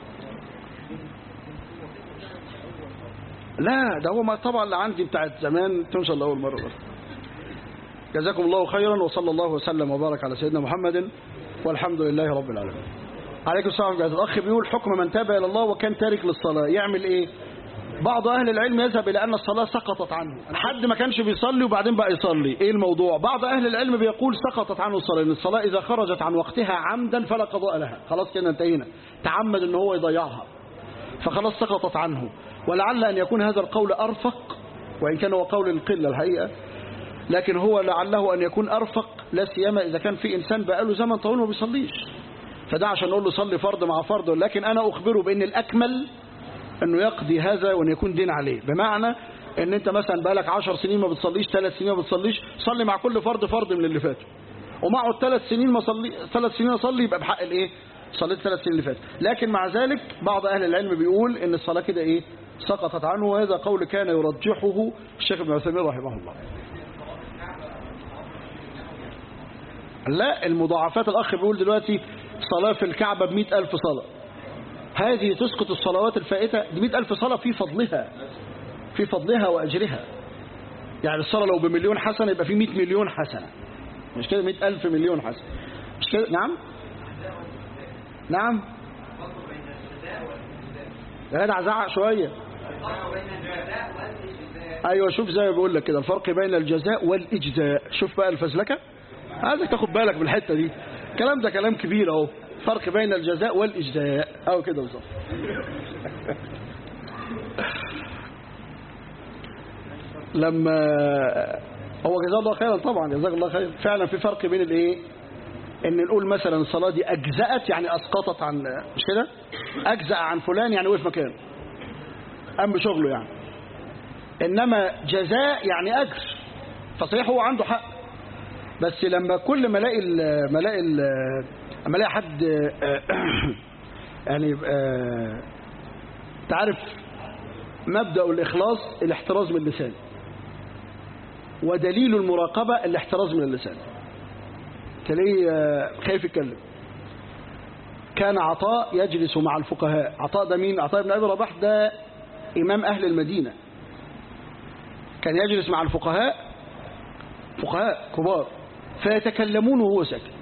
لا ده هو ما طبعا اللي عندي بتاعت زمان تنشر لاول مره بس جزاكم الله خيرا وصلى الله وسلم وبارك على سيدنا محمد والحمد لله رب العالمين عليكم السلام ورحمه الله الاخ بيقول حكم من تاب الى الله وكان تارك للصلاه يعمل ايه بعض اهل العلم يذهب الى ان الصلاه سقطت عنه حد ما كانش بيصلي وبعدين بقى يصلي ايه الموضوع بعض اهل العلم بيقول سقطت عنه الصلاه ان الصلاه اذا خرجت عن وقتها عمدا فلا قضاء لها خلاص كده انتهينا تعمد ان هو يضيعها فخلاص سقطت عنه ولعل ان يكون هذا القول ارفق وان كان هو قول القله الحقيقه لكن هو لعله ان يكون ارفق لا سيما اذا كان في انسان بقاله زمن طويل ما بيصليش فده عشان نقول له صلي فرض مع فرض لكن انا اخبره بان الاكمل انه يقضي هذا وان يكون دين عليه بمعنى ان انت مثلا بقالك 10 سنين ما بتصليش ثلاث سنين ما بتصليش صلي مع كل فرض فرض من اللي فاتوا ومعه ثلاث سنين ما صلي ثلاث سنين اصلي يبقى بحق الايه صليت ثلاث سنين اللي فاتوا لكن مع ذلك بعض اهل العلم بيقول ان الصلاه كده ايه سقطت عنه وهذا قول كان يرجحه الشيخ ابن عثيمين رحمه الله لا المضاعفات الأخ بيقول دلوقتي صلاة في الكعبة بمئة ألف صلاة هذه تسقط الصلوات الفائتة دي مئة ألف صلاة في فضلها في فضلها وأجرها يعني الصلاة لو بمليون حسنة يبقى في مئة مليون حسنة مش كده مئة ألف مليون حسنة مش كده نعم نعم يا جدع زعق شوية ايوه شوف زي ما بقول لك كده الفرق بين الجزاء والاجزاء شوف بقى الفزلكه عايزك تاخد بالك من الحته دي الكلام ده كلام كبير اهو فرق بين الجزاء والاجزاء او كده بالظبط لما هو جزاه الله خيرا طبعا جزاك الله خير فعلا في فرق بين الايه ان نقول مثلا الصلاه دي اجزات يعني اسقطت عن مش كده اجزا عن فلان يعني وقف مكانه قام بشغله يعني انما جزاء يعني اجر فصحيح هو عنده حق بس لما كل ما الاقي ال- ما الاقي ال- لما الاقي حد يعني آه، تعرف مبدا الاخلاص الاحتراز من اللسان ودليل المراقبه الاحتراز من اللسان تلاقيه آه، خايف يتكلم كان عطاء يجلس مع الفقهاء عطاء ده مين عطاء بن ابي رباح ده امام اهل المدينه كان يجلس مع الفقهاء فقهاء كبار فيتكلمون وهو ساكت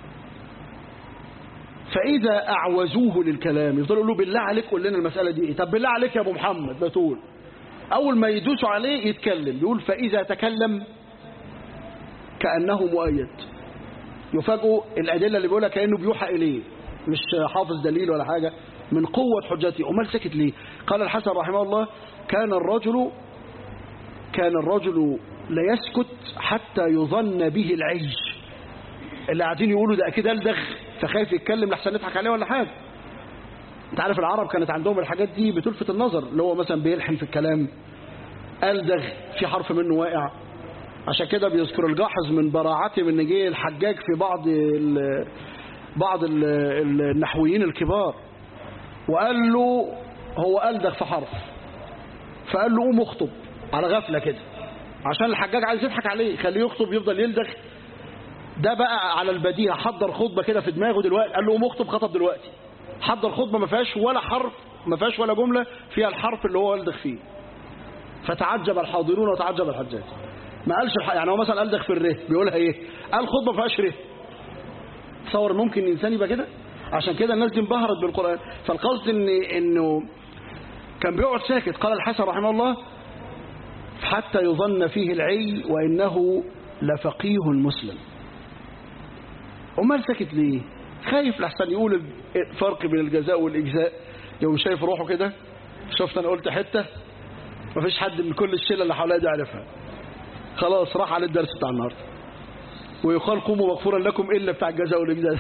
فإذا أعوزوه للكلام يفضلوا يقولوا بالله عليك قول لنا المسألة دي إيه طب بالله عليك يا أبو محمد بتقول أول ما يدوسوا عليه يتكلم يقول فإذا تكلم كأنه مؤيد يفاجئوا الأدلة اللي بيقولها كأنه بيوحى إليه مش حافظ دليل ولا حاجة من قوة حجته أمال سكت ليه قال الحسن رحمه الله كان الرجل كان الرجل لا يسكت حتى يظن به العيش اللي قاعدين يقولوا ده اكيد الدغ فخايف يتكلم لحسن نضحك عليه ولا حاجه انت عارف العرب كانت عندهم الحاجات دي بتلفت النظر اللي هو مثلا بيلحن في الكلام الدغ في حرف منه واقع عشان كده بيذكر الجاحظ من براعته من جه الحجاج في بعض ال بعض ال النحويين الكبار وقال له هو ألدغ في حرف فقال له قوم اخطب على غفلة كده عشان الحجاج عايز يضحك عليه يخليه يخطب يفضل يلدغ ده بقى على البديهة حضر خطبة كده في دماغه دلوقتي قال له قوم اخطب خطب دلوقتي حضر خطبة ما فيهاش ولا حرف ما فيهاش ولا جملة فيها الحرف اللي هو ألدغ فيه فتعجب الحاضرون وتعجب الحجاج ما قالش الح... يعني هو مثلا ألدغ في الره بيقولها ايه قال خطبة ما فيهاش ره تصور ممكن الإنسان يبقى كده عشان كده الناس دي انبهرت بالقرآن فالقصد إن إنه كان بيقعد ساكت قال الحسن رحمه الله حتى يظن فيه العي وإنه لفقيه مسلم امال ساكت ليه خايف لحسن يقول الفرق بين الجزاء والإجزاء يوم شايف روحه كده شفت أنا قلت حتة مفيش حد من كل الشلة اللي حواليا دي عارفها خلاص راح على الدرس بتاع النهارده ويقال قوموا مغفورا لكم إلا بتاع الجزاء والإجزاء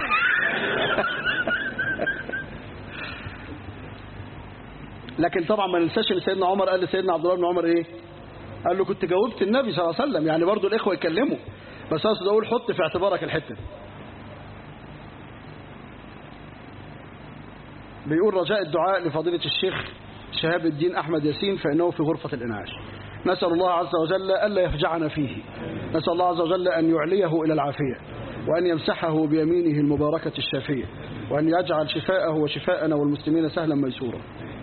لكن طبعا ما ننساش ان سيدنا عمر قال لسيدنا عبد الله بن عمر ايه قال له كنت جاوبت النبي صلى الله عليه وسلم يعني برضو الاخوه يتكلموا بس اقصد اقول حط في اعتبارك الحته بيقول رجاء الدعاء لفضيله الشيخ شهاب الدين احمد ياسين فانه في غرفه الانعاش نسال الله عز وجل الا يفجعنا فيه نسال الله عز وجل ان يعليه الى العافيه وان يمسحه بيمينه المباركه الشافيه وان يجعل شفاءه وشفاءنا والمسلمين سهلا ميسورا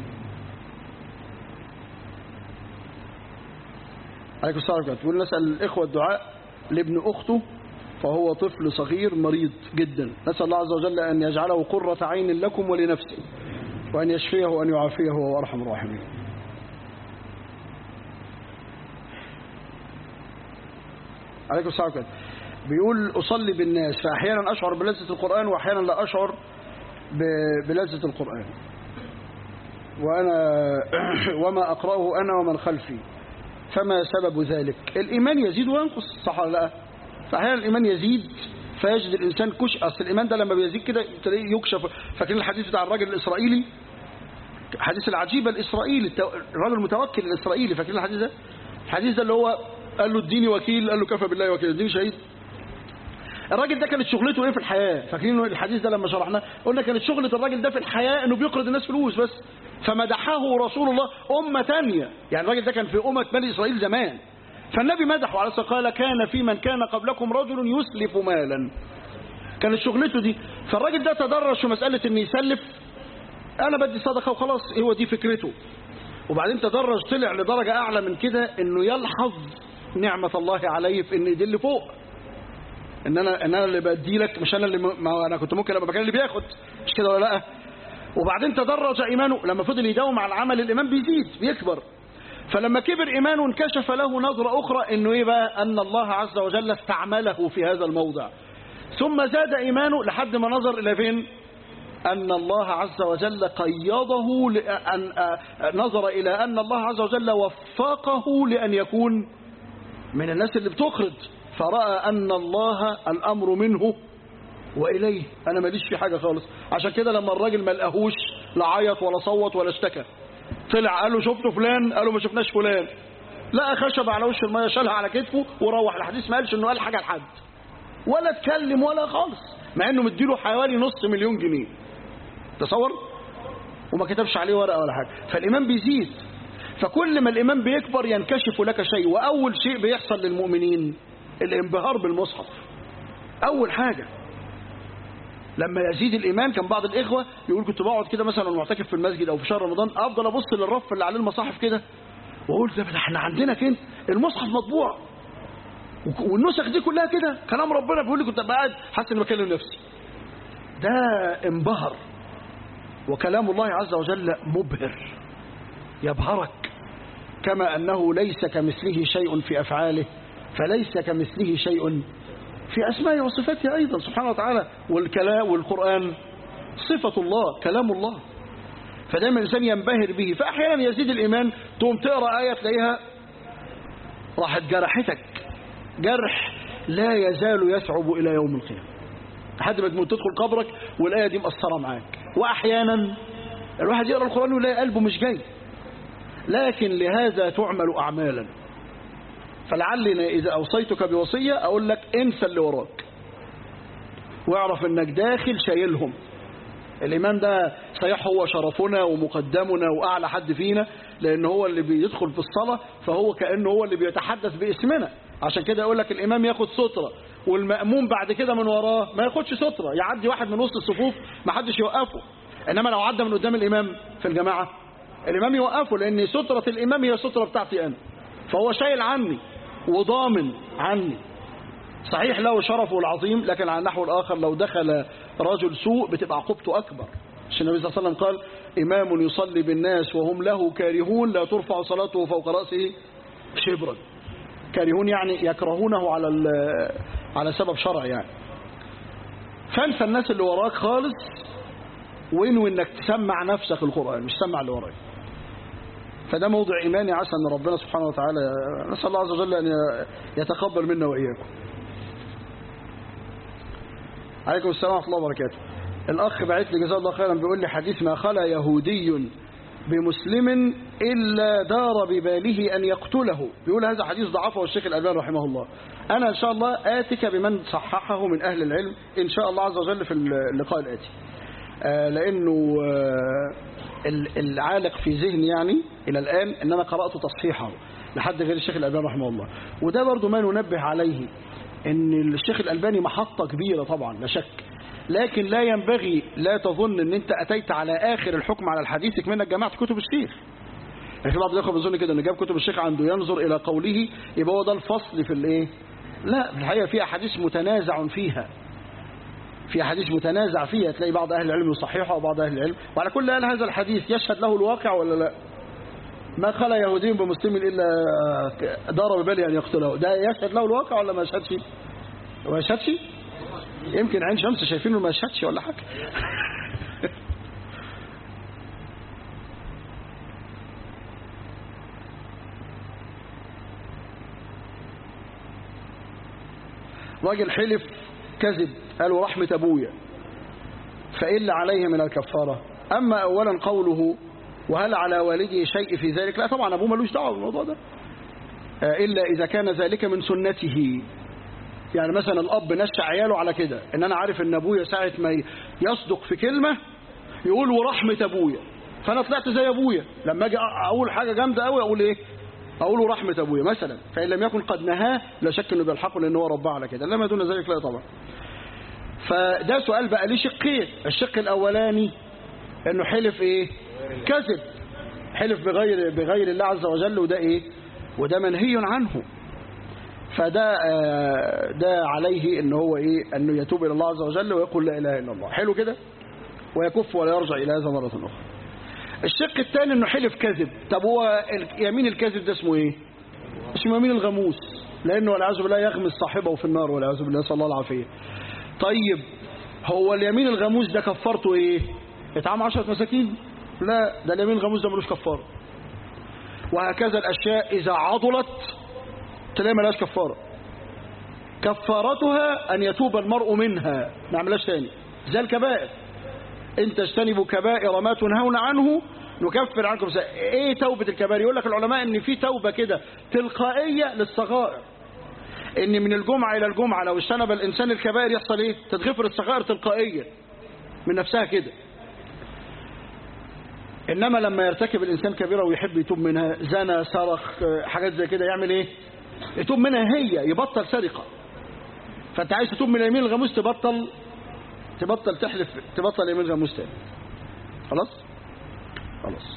عليكم السلام عليكم تقول نسأل الإخوة الدعاء لابن أخته فهو طفل صغير مريض جدا نسأل الله عز وجل أن يجعله قرة عين لكم ولنفسه وأن يشفيه وأن يعافيه وهو أرحم الراحمين عليكم السلام عليكم بيقول أصلي بالناس فأحيانا أشعر بلذة القرآن وأحيانا لا أشعر بلذة القرآن وأنا وما أقرأه أنا ومن خلفي فما سبب ذلك الإيمان يزيد وينقص صح ولا لا فأحيانا الإيمان يزيد فيجد الإنسان كش أصل الإيمان ده لما بيزيد كده تلاقيه يكشف فاكرين الحديث بتاع الراجل الإسرائيلي الحديث العجيب الإسرائيلي الراجل المتوكل الإسرائيلي فاكرين الحديث ده الحديث ده اللي هو قال له اديني وكيل قال له كفى بالله وكيل اديني شهيد الراجل ده كانت شغلته ايه في الحياة فاكرين الحديث ده لما شرحناه قلنا كانت شغلة الراجل ده في الحياة انه بيقرض الناس فلوس بس فمدحه رسول الله أمة تانية يعني الراجل ده كان في أمة بني إسرائيل زمان فالنبي مدحه عليه الصلاة قال كان في من كان قبلكم رجل يسلف مالا كانت شغلته دي فالراجل ده تدرج في مسألة ان يسلف انا بدي صدقة وخلاص هو دي فكرته وبعدين تدرج طلع لدرجة اعلى من كده انه يلحظ نعمة الله عليه في ان دي اللي فوق ان انا ان انا اللي بدي لك مش انا اللي ما انا كنت ممكن ابقى مكان اللي بياخد مش كده ولا لا وبعدين تدرج ايمانه لما فضل يداوم على العمل الايمان بيزيد بيكبر فلما كبر ايمانه انكشف له نظرة اخرى انه ايه بقى ان الله عز وجل استعمله في هذا الموضع ثم زاد ايمانه لحد ما نظر الى فين أن الله عز وجل قيضه لأن نظر إلى أن الله عز وجل وفقه لأن يكون من الناس اللي بتقرض فرأى أن الله الأمر منه وإليه أنا ماليش في حاجة خالص عشان كده لما الراجل ما لقاهوش لا عيط ولا صوت ولا اشتكى طلع قال له شفته فلان قالوا ما شفناش فلان لقى خشب على وش الميه شالها على كتفه وروح الحديث ما قالش انه قال حاجه لحد ولا اتكلم ولا خالص مع انه مديله حوالي نص مليون جنيه تصور وما كتبش عليه ورقه ولا حاجه فالايمان بيزيد فكل ما الايمان بيكبر ينكشف لك شيء واول شيء بيحصل للمؤمنين الانبهار بالمصحف اول حاجه لما يزيد الايمان كان بعض الاخوه يقول كنت بقعد كده مثلا معتكف في المسجد او في شهر رمضان افضل ابص للرف اللي عليه المصاحف كده واقول ده احنا عندنا كده المصحف مطبوع والنسخ دي كلها كده كلام ربنا بيقول لي كنت قاعد حاسس اني بكلم نفسي ده انبهر وكلام الله عز وجل مبهر يبهرك كما انه ليس كمثله شيء في افعاله فليس كمثله شيء في أسمائه وصفاته أيضا سبحانه وتعالى والكلام والقرآن صفة الله كلام الله فدائما الإنسان ينبهر به فأحيانا يزيد الإيمان تقوم تقرأ آية تلاقيها راحت جرحتك جرح لا يزال يثعب إلى يوم القيامة لحد ما تموت تدخل قبرك والآية دي مأثرة معاك وأحيانا الواحد يقرأ القرآن ويلاقي قلبه مش جاي لكن لهذا تعمل أعمالا فلعلنا إذا أوصيتك بوصية أقول لك انسى اللي وراك واعرف انك داخل شايلهم الإيمان ده صحيح هو شرفنا ومقدمنا وأعلى حد فينا لأن هو اللي بيدخل في الصلاة فهو كأنه هو اللي بيتحدث باسمنا عشان كده يقول لك الإمام ياخد سترة والمأموم بعد كده من وراه ما ياخدش سترة يعدي واحد من وسط الصفوف ما حدش يوقفه إنما لو عدى من قدام الإمام في الجماعة الإمام يوقفه لأن سترة الإمام هي سترة بتاعتي أنا فهو شايل عني وضامن عني صحيح له شرفه العظيم لكن على النحو الآخر لو دخل رجل سوء بتبقى عقوبته أكبر عشان النبي صلى الله عليه وسلم قال إمام يصلي بالناس وهم له كارهون لا ترفع صلاته فوق رأسه شبرا كارهون يعني يكرهونه على على سبب شرع يعني فانسى الناس اللي وراك خالص وانوي انك تسمع نفسك القرآن مش تسمع اللي وراك فده موضع إيماني عسى أن ربنا سبحانه وتعالى نسأل الله عز وجل أن يتقبل منا وإياكم عليكم السلام ورحمة الله وبركاته الأخ بعت لي جزاه الله خيرا بيقول لي حديث ما خلا يهودي بمسلم إلا دار بباله أن يقتله بيقول هذا حديث ضعفه الشيخ الألباني رحمه الله أنا إن شاء الله آتك بمن صححه من أهل العلم إن شاء الله عز وجل في اللقاء الآتي آه لأنه آه العالق في ذهني يعني إلى الآن إن أنا قرأت تصحيحه لحد غير الشيخ الألباني رحمه الله وده برضو ما ننبه عليه إن الشيخ الألباني محطة كبيرة طبعا لا شك لكن لا ينبغي لا تظن ان انت اتيت على اخر الحكم على الحديث منك جماعة كتب الشيخ يعني في بعض الاخوه بيظن كده ان جاب كتب الشيخ عنده ينظر الى قوله يبقى هو ده الفصل في الايه لا في الحقيقه في احاديث متنازع فيها في احاديث متنازع فيها تلاقي بعض اهل العلم يصححها وبعض اهل العلم وعلى كل حال هذا الحديث يشهد له الواقع ولا لا ما خلا يهودي بمسلم الا دار ببالي ان يقتله ده يشهد له الواقع ولا ما يشهدش ما يشهدش يمكن عين شمس شايفينه ما يشهدش ولا حاجه راجل حلف كذب قالوا رحمة أبويا فإلا عليه من الكفارة أما أولا قوله وهل على والده شيء في ذلك لا طبعا أبوه ملوش دعوه بالموضوع ده إلا إذا كان ذلك من سنته يعني مثلا الأب نشأ عياله على كده إن أنا عارف إن أبويا ساعة ما يصدق في كلمة يقول ورحمة أبويا فأنا طلعت زي أبويا لما أجي أقول حاجة جامدة قوي أقول إيه أقول رحمة أبويا مثلا فإن لم يكن قد نهاه لا شك إنه بيلحقه لأن هو رباه على كده لما دون ذلك لا طبعا فده سؤال بقى ليه شقين الشق الأولاني إنه حلف إيه كذب حلف بغير بغير الله عز وجل وده إيه وده منهي عنه فده ده عليه ان هو ايه انه يتوب الى الله عز وجل ويقول لا اله الا الله حلو كده ويكف ولا يرجع الى هذا مره اخرى الشق الثاني انه حلف كذب طب هو يمين الكذب ده اسمه ايه اسمه يمين الغموس لانه والعياذ بالله يغمس صاحبه في النار والعياذ بالله نسال الله العافيه طيب هو اليمين الغموس ده كفارته ايه اطعام 10 مساكين لا ده اليمين الغموس ده ملوش كفاره وهكذا الاشياء اذا عضلت تلاقي ملهاش كفاره كفارتها ان يتوب المرء منها ما يعملهاش تاني زي الكبائر ان تجتنبوا كبائر ما تنهون عنه نكفر عنكم سا... ايه توبة الكبائر يقول لك العلماء ان في توبة كده تلقائية للصغائر ان من الجمعة الى الجمعة لو اجتنب الانسان الكبائر يحصل ايه تتغفر الصغائر تلقائيا من نفسها كده انما لما يرتكب الانسان كبيرة ويحب يتوب منها زنا صرخ حاجات زي كده يعمل ايه يتوب منها هي يبطل سرقة فانت عايز تتوب من اليمين الغموس تبطل تبطل تحلف تبطل يمين غموس تاني خلاص خلاص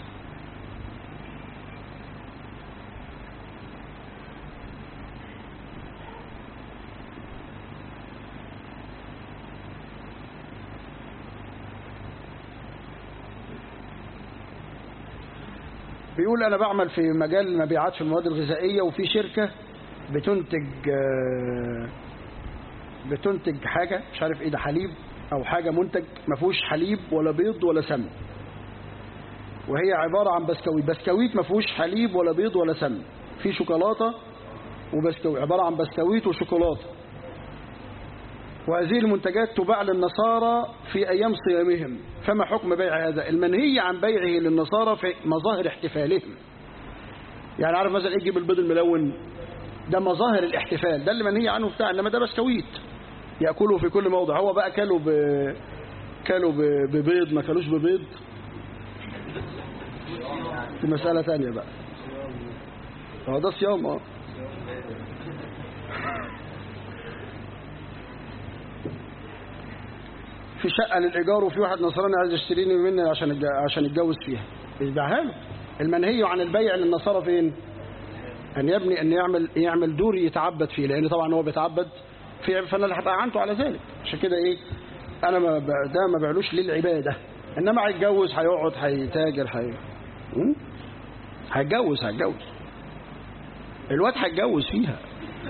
بيقول أنا بعمل في مجال المبيعات في المواد الغذائية وفي شركة بتنتج بتنتج حاجة مش عارف ايه ده حليب او حاجة منتج ما فيهوش حليب ولا بيض ولا سمن وهي عبارة عن بسكويت بسكويت ما فيهوش حليب ولا بيض ولا سمن في شوكولاتة وبسكويت عبارة عن بسكويت وشوكولاتة وهذه المنتجات تباع للنصارى في أيام صيامهم فما حكم بيع هذا المنهي عن بيعه للنصارى في مظاهر احتفالهم يعني عارف مثلا ايه تجيب البيض الملون ده مظاهر الاحتفال ده اللي منهي عنه بتاع انما ده بسكويت ياكله في كل موضع هو بقى كلوا ب كلوا ببيض ما كلوش ببيض دي مسألة ثانية بقى هو ده صيام اه في في شقة للإيجار وفي واحد نصراني عايز يشتريني مني عشان الج- عشان يتجوز فيها يبيعها له المنهي عن البيع للنصارى فين؟ أن يبني أن يعمل يعمل دور يتعبد فيه لأن طبعا هو بيتعبد فيه فأنا اللي هبقى عنته على ذلك عشان كده إيه أنا ما ب- ده ما بعلوش للعبادة إنما هيتجوز هيقعد هيتاجر هي م? هيتجوز هيتجوز الواد هيتجوز فيها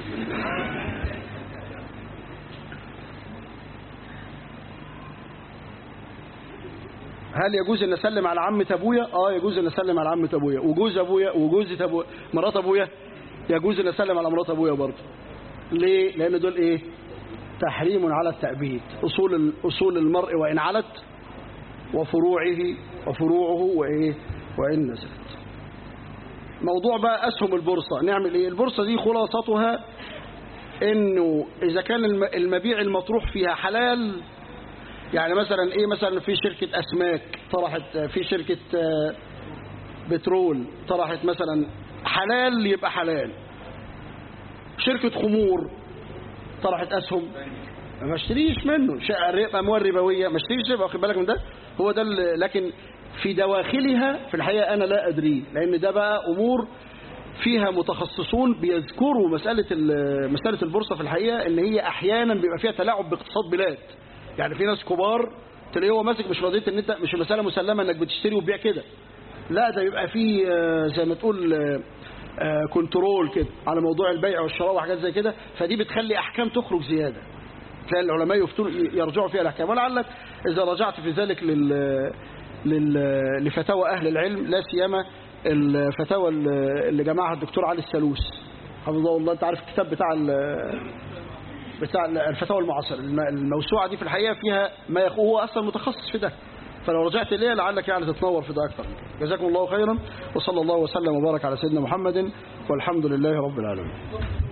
هل يجوز ان اسلم على عمة ابويا اه يجوز ان اسلم على عمة ابويا وجوز ابويا وجوزة ابويا مرات ابويا يجوز ان اسلم على مرات ابويا برضه ليه لان دول ايه تحريم على التأبيد اصول اصول المرء وان علت وفروعه وفروعه وايه وان نزلت موضوع بقى اسهم البورصه نعمل ايه البورصه دي خلاصتها انه اذا كان الم- المبيع المطروح فيها حلال يعني مثلا ايه مثلا في شركة اسماك طرحت في شركة آه، بترول طرحت مثلا حلال يبقى حلال شركة خمور طرحت اسهم ما اشتريش منه شيء الربا- اموال ربويه ما اشتريش ربا واخد بالك من ده هو ده اللي- لكن في دواخلها في الحقيقه انا لا ادري لان ده بقى امور فيها متخصصون بيذكروا مساله ال- مساله البورصه في الحقيقه ان هي احيانا بيبقى فيها تلاعب باقتصاد بلاد يعني في ناس كبار تلاقيه هو ماسك مش قضيه ان انت مش المساله مسلمه انك بتشتري وتبيع كده لا ده بيبقى فيه آه، زي ما تقول آه، آه، كنترول كده على موضوع البيع والشراء وحاجات زي كده فدي بتخلي احكام تخرج زياده تلاقي العلماء يفتون يرجعوا فيها الاحكام ولعلك اذا رجعت في ذلك لل لل لفتاوى اهل العلم لا سيما الفتاوى اللي جمعها الدكتور علي السلوس حفظه الله انت عارف الكتاب بتاع ال- بتاع الفتاوى المعاصره الم- الموسوعه دي في الحقيقه فيها ما يخ- هو اصلا متخصص في ده فلو رجعت اليه لعلك يعني تتنور في ده اكثر جزاكم الله خيرا وصلى الله وسلم وبارك على سيدنا محمد والحمد لله رب العالمين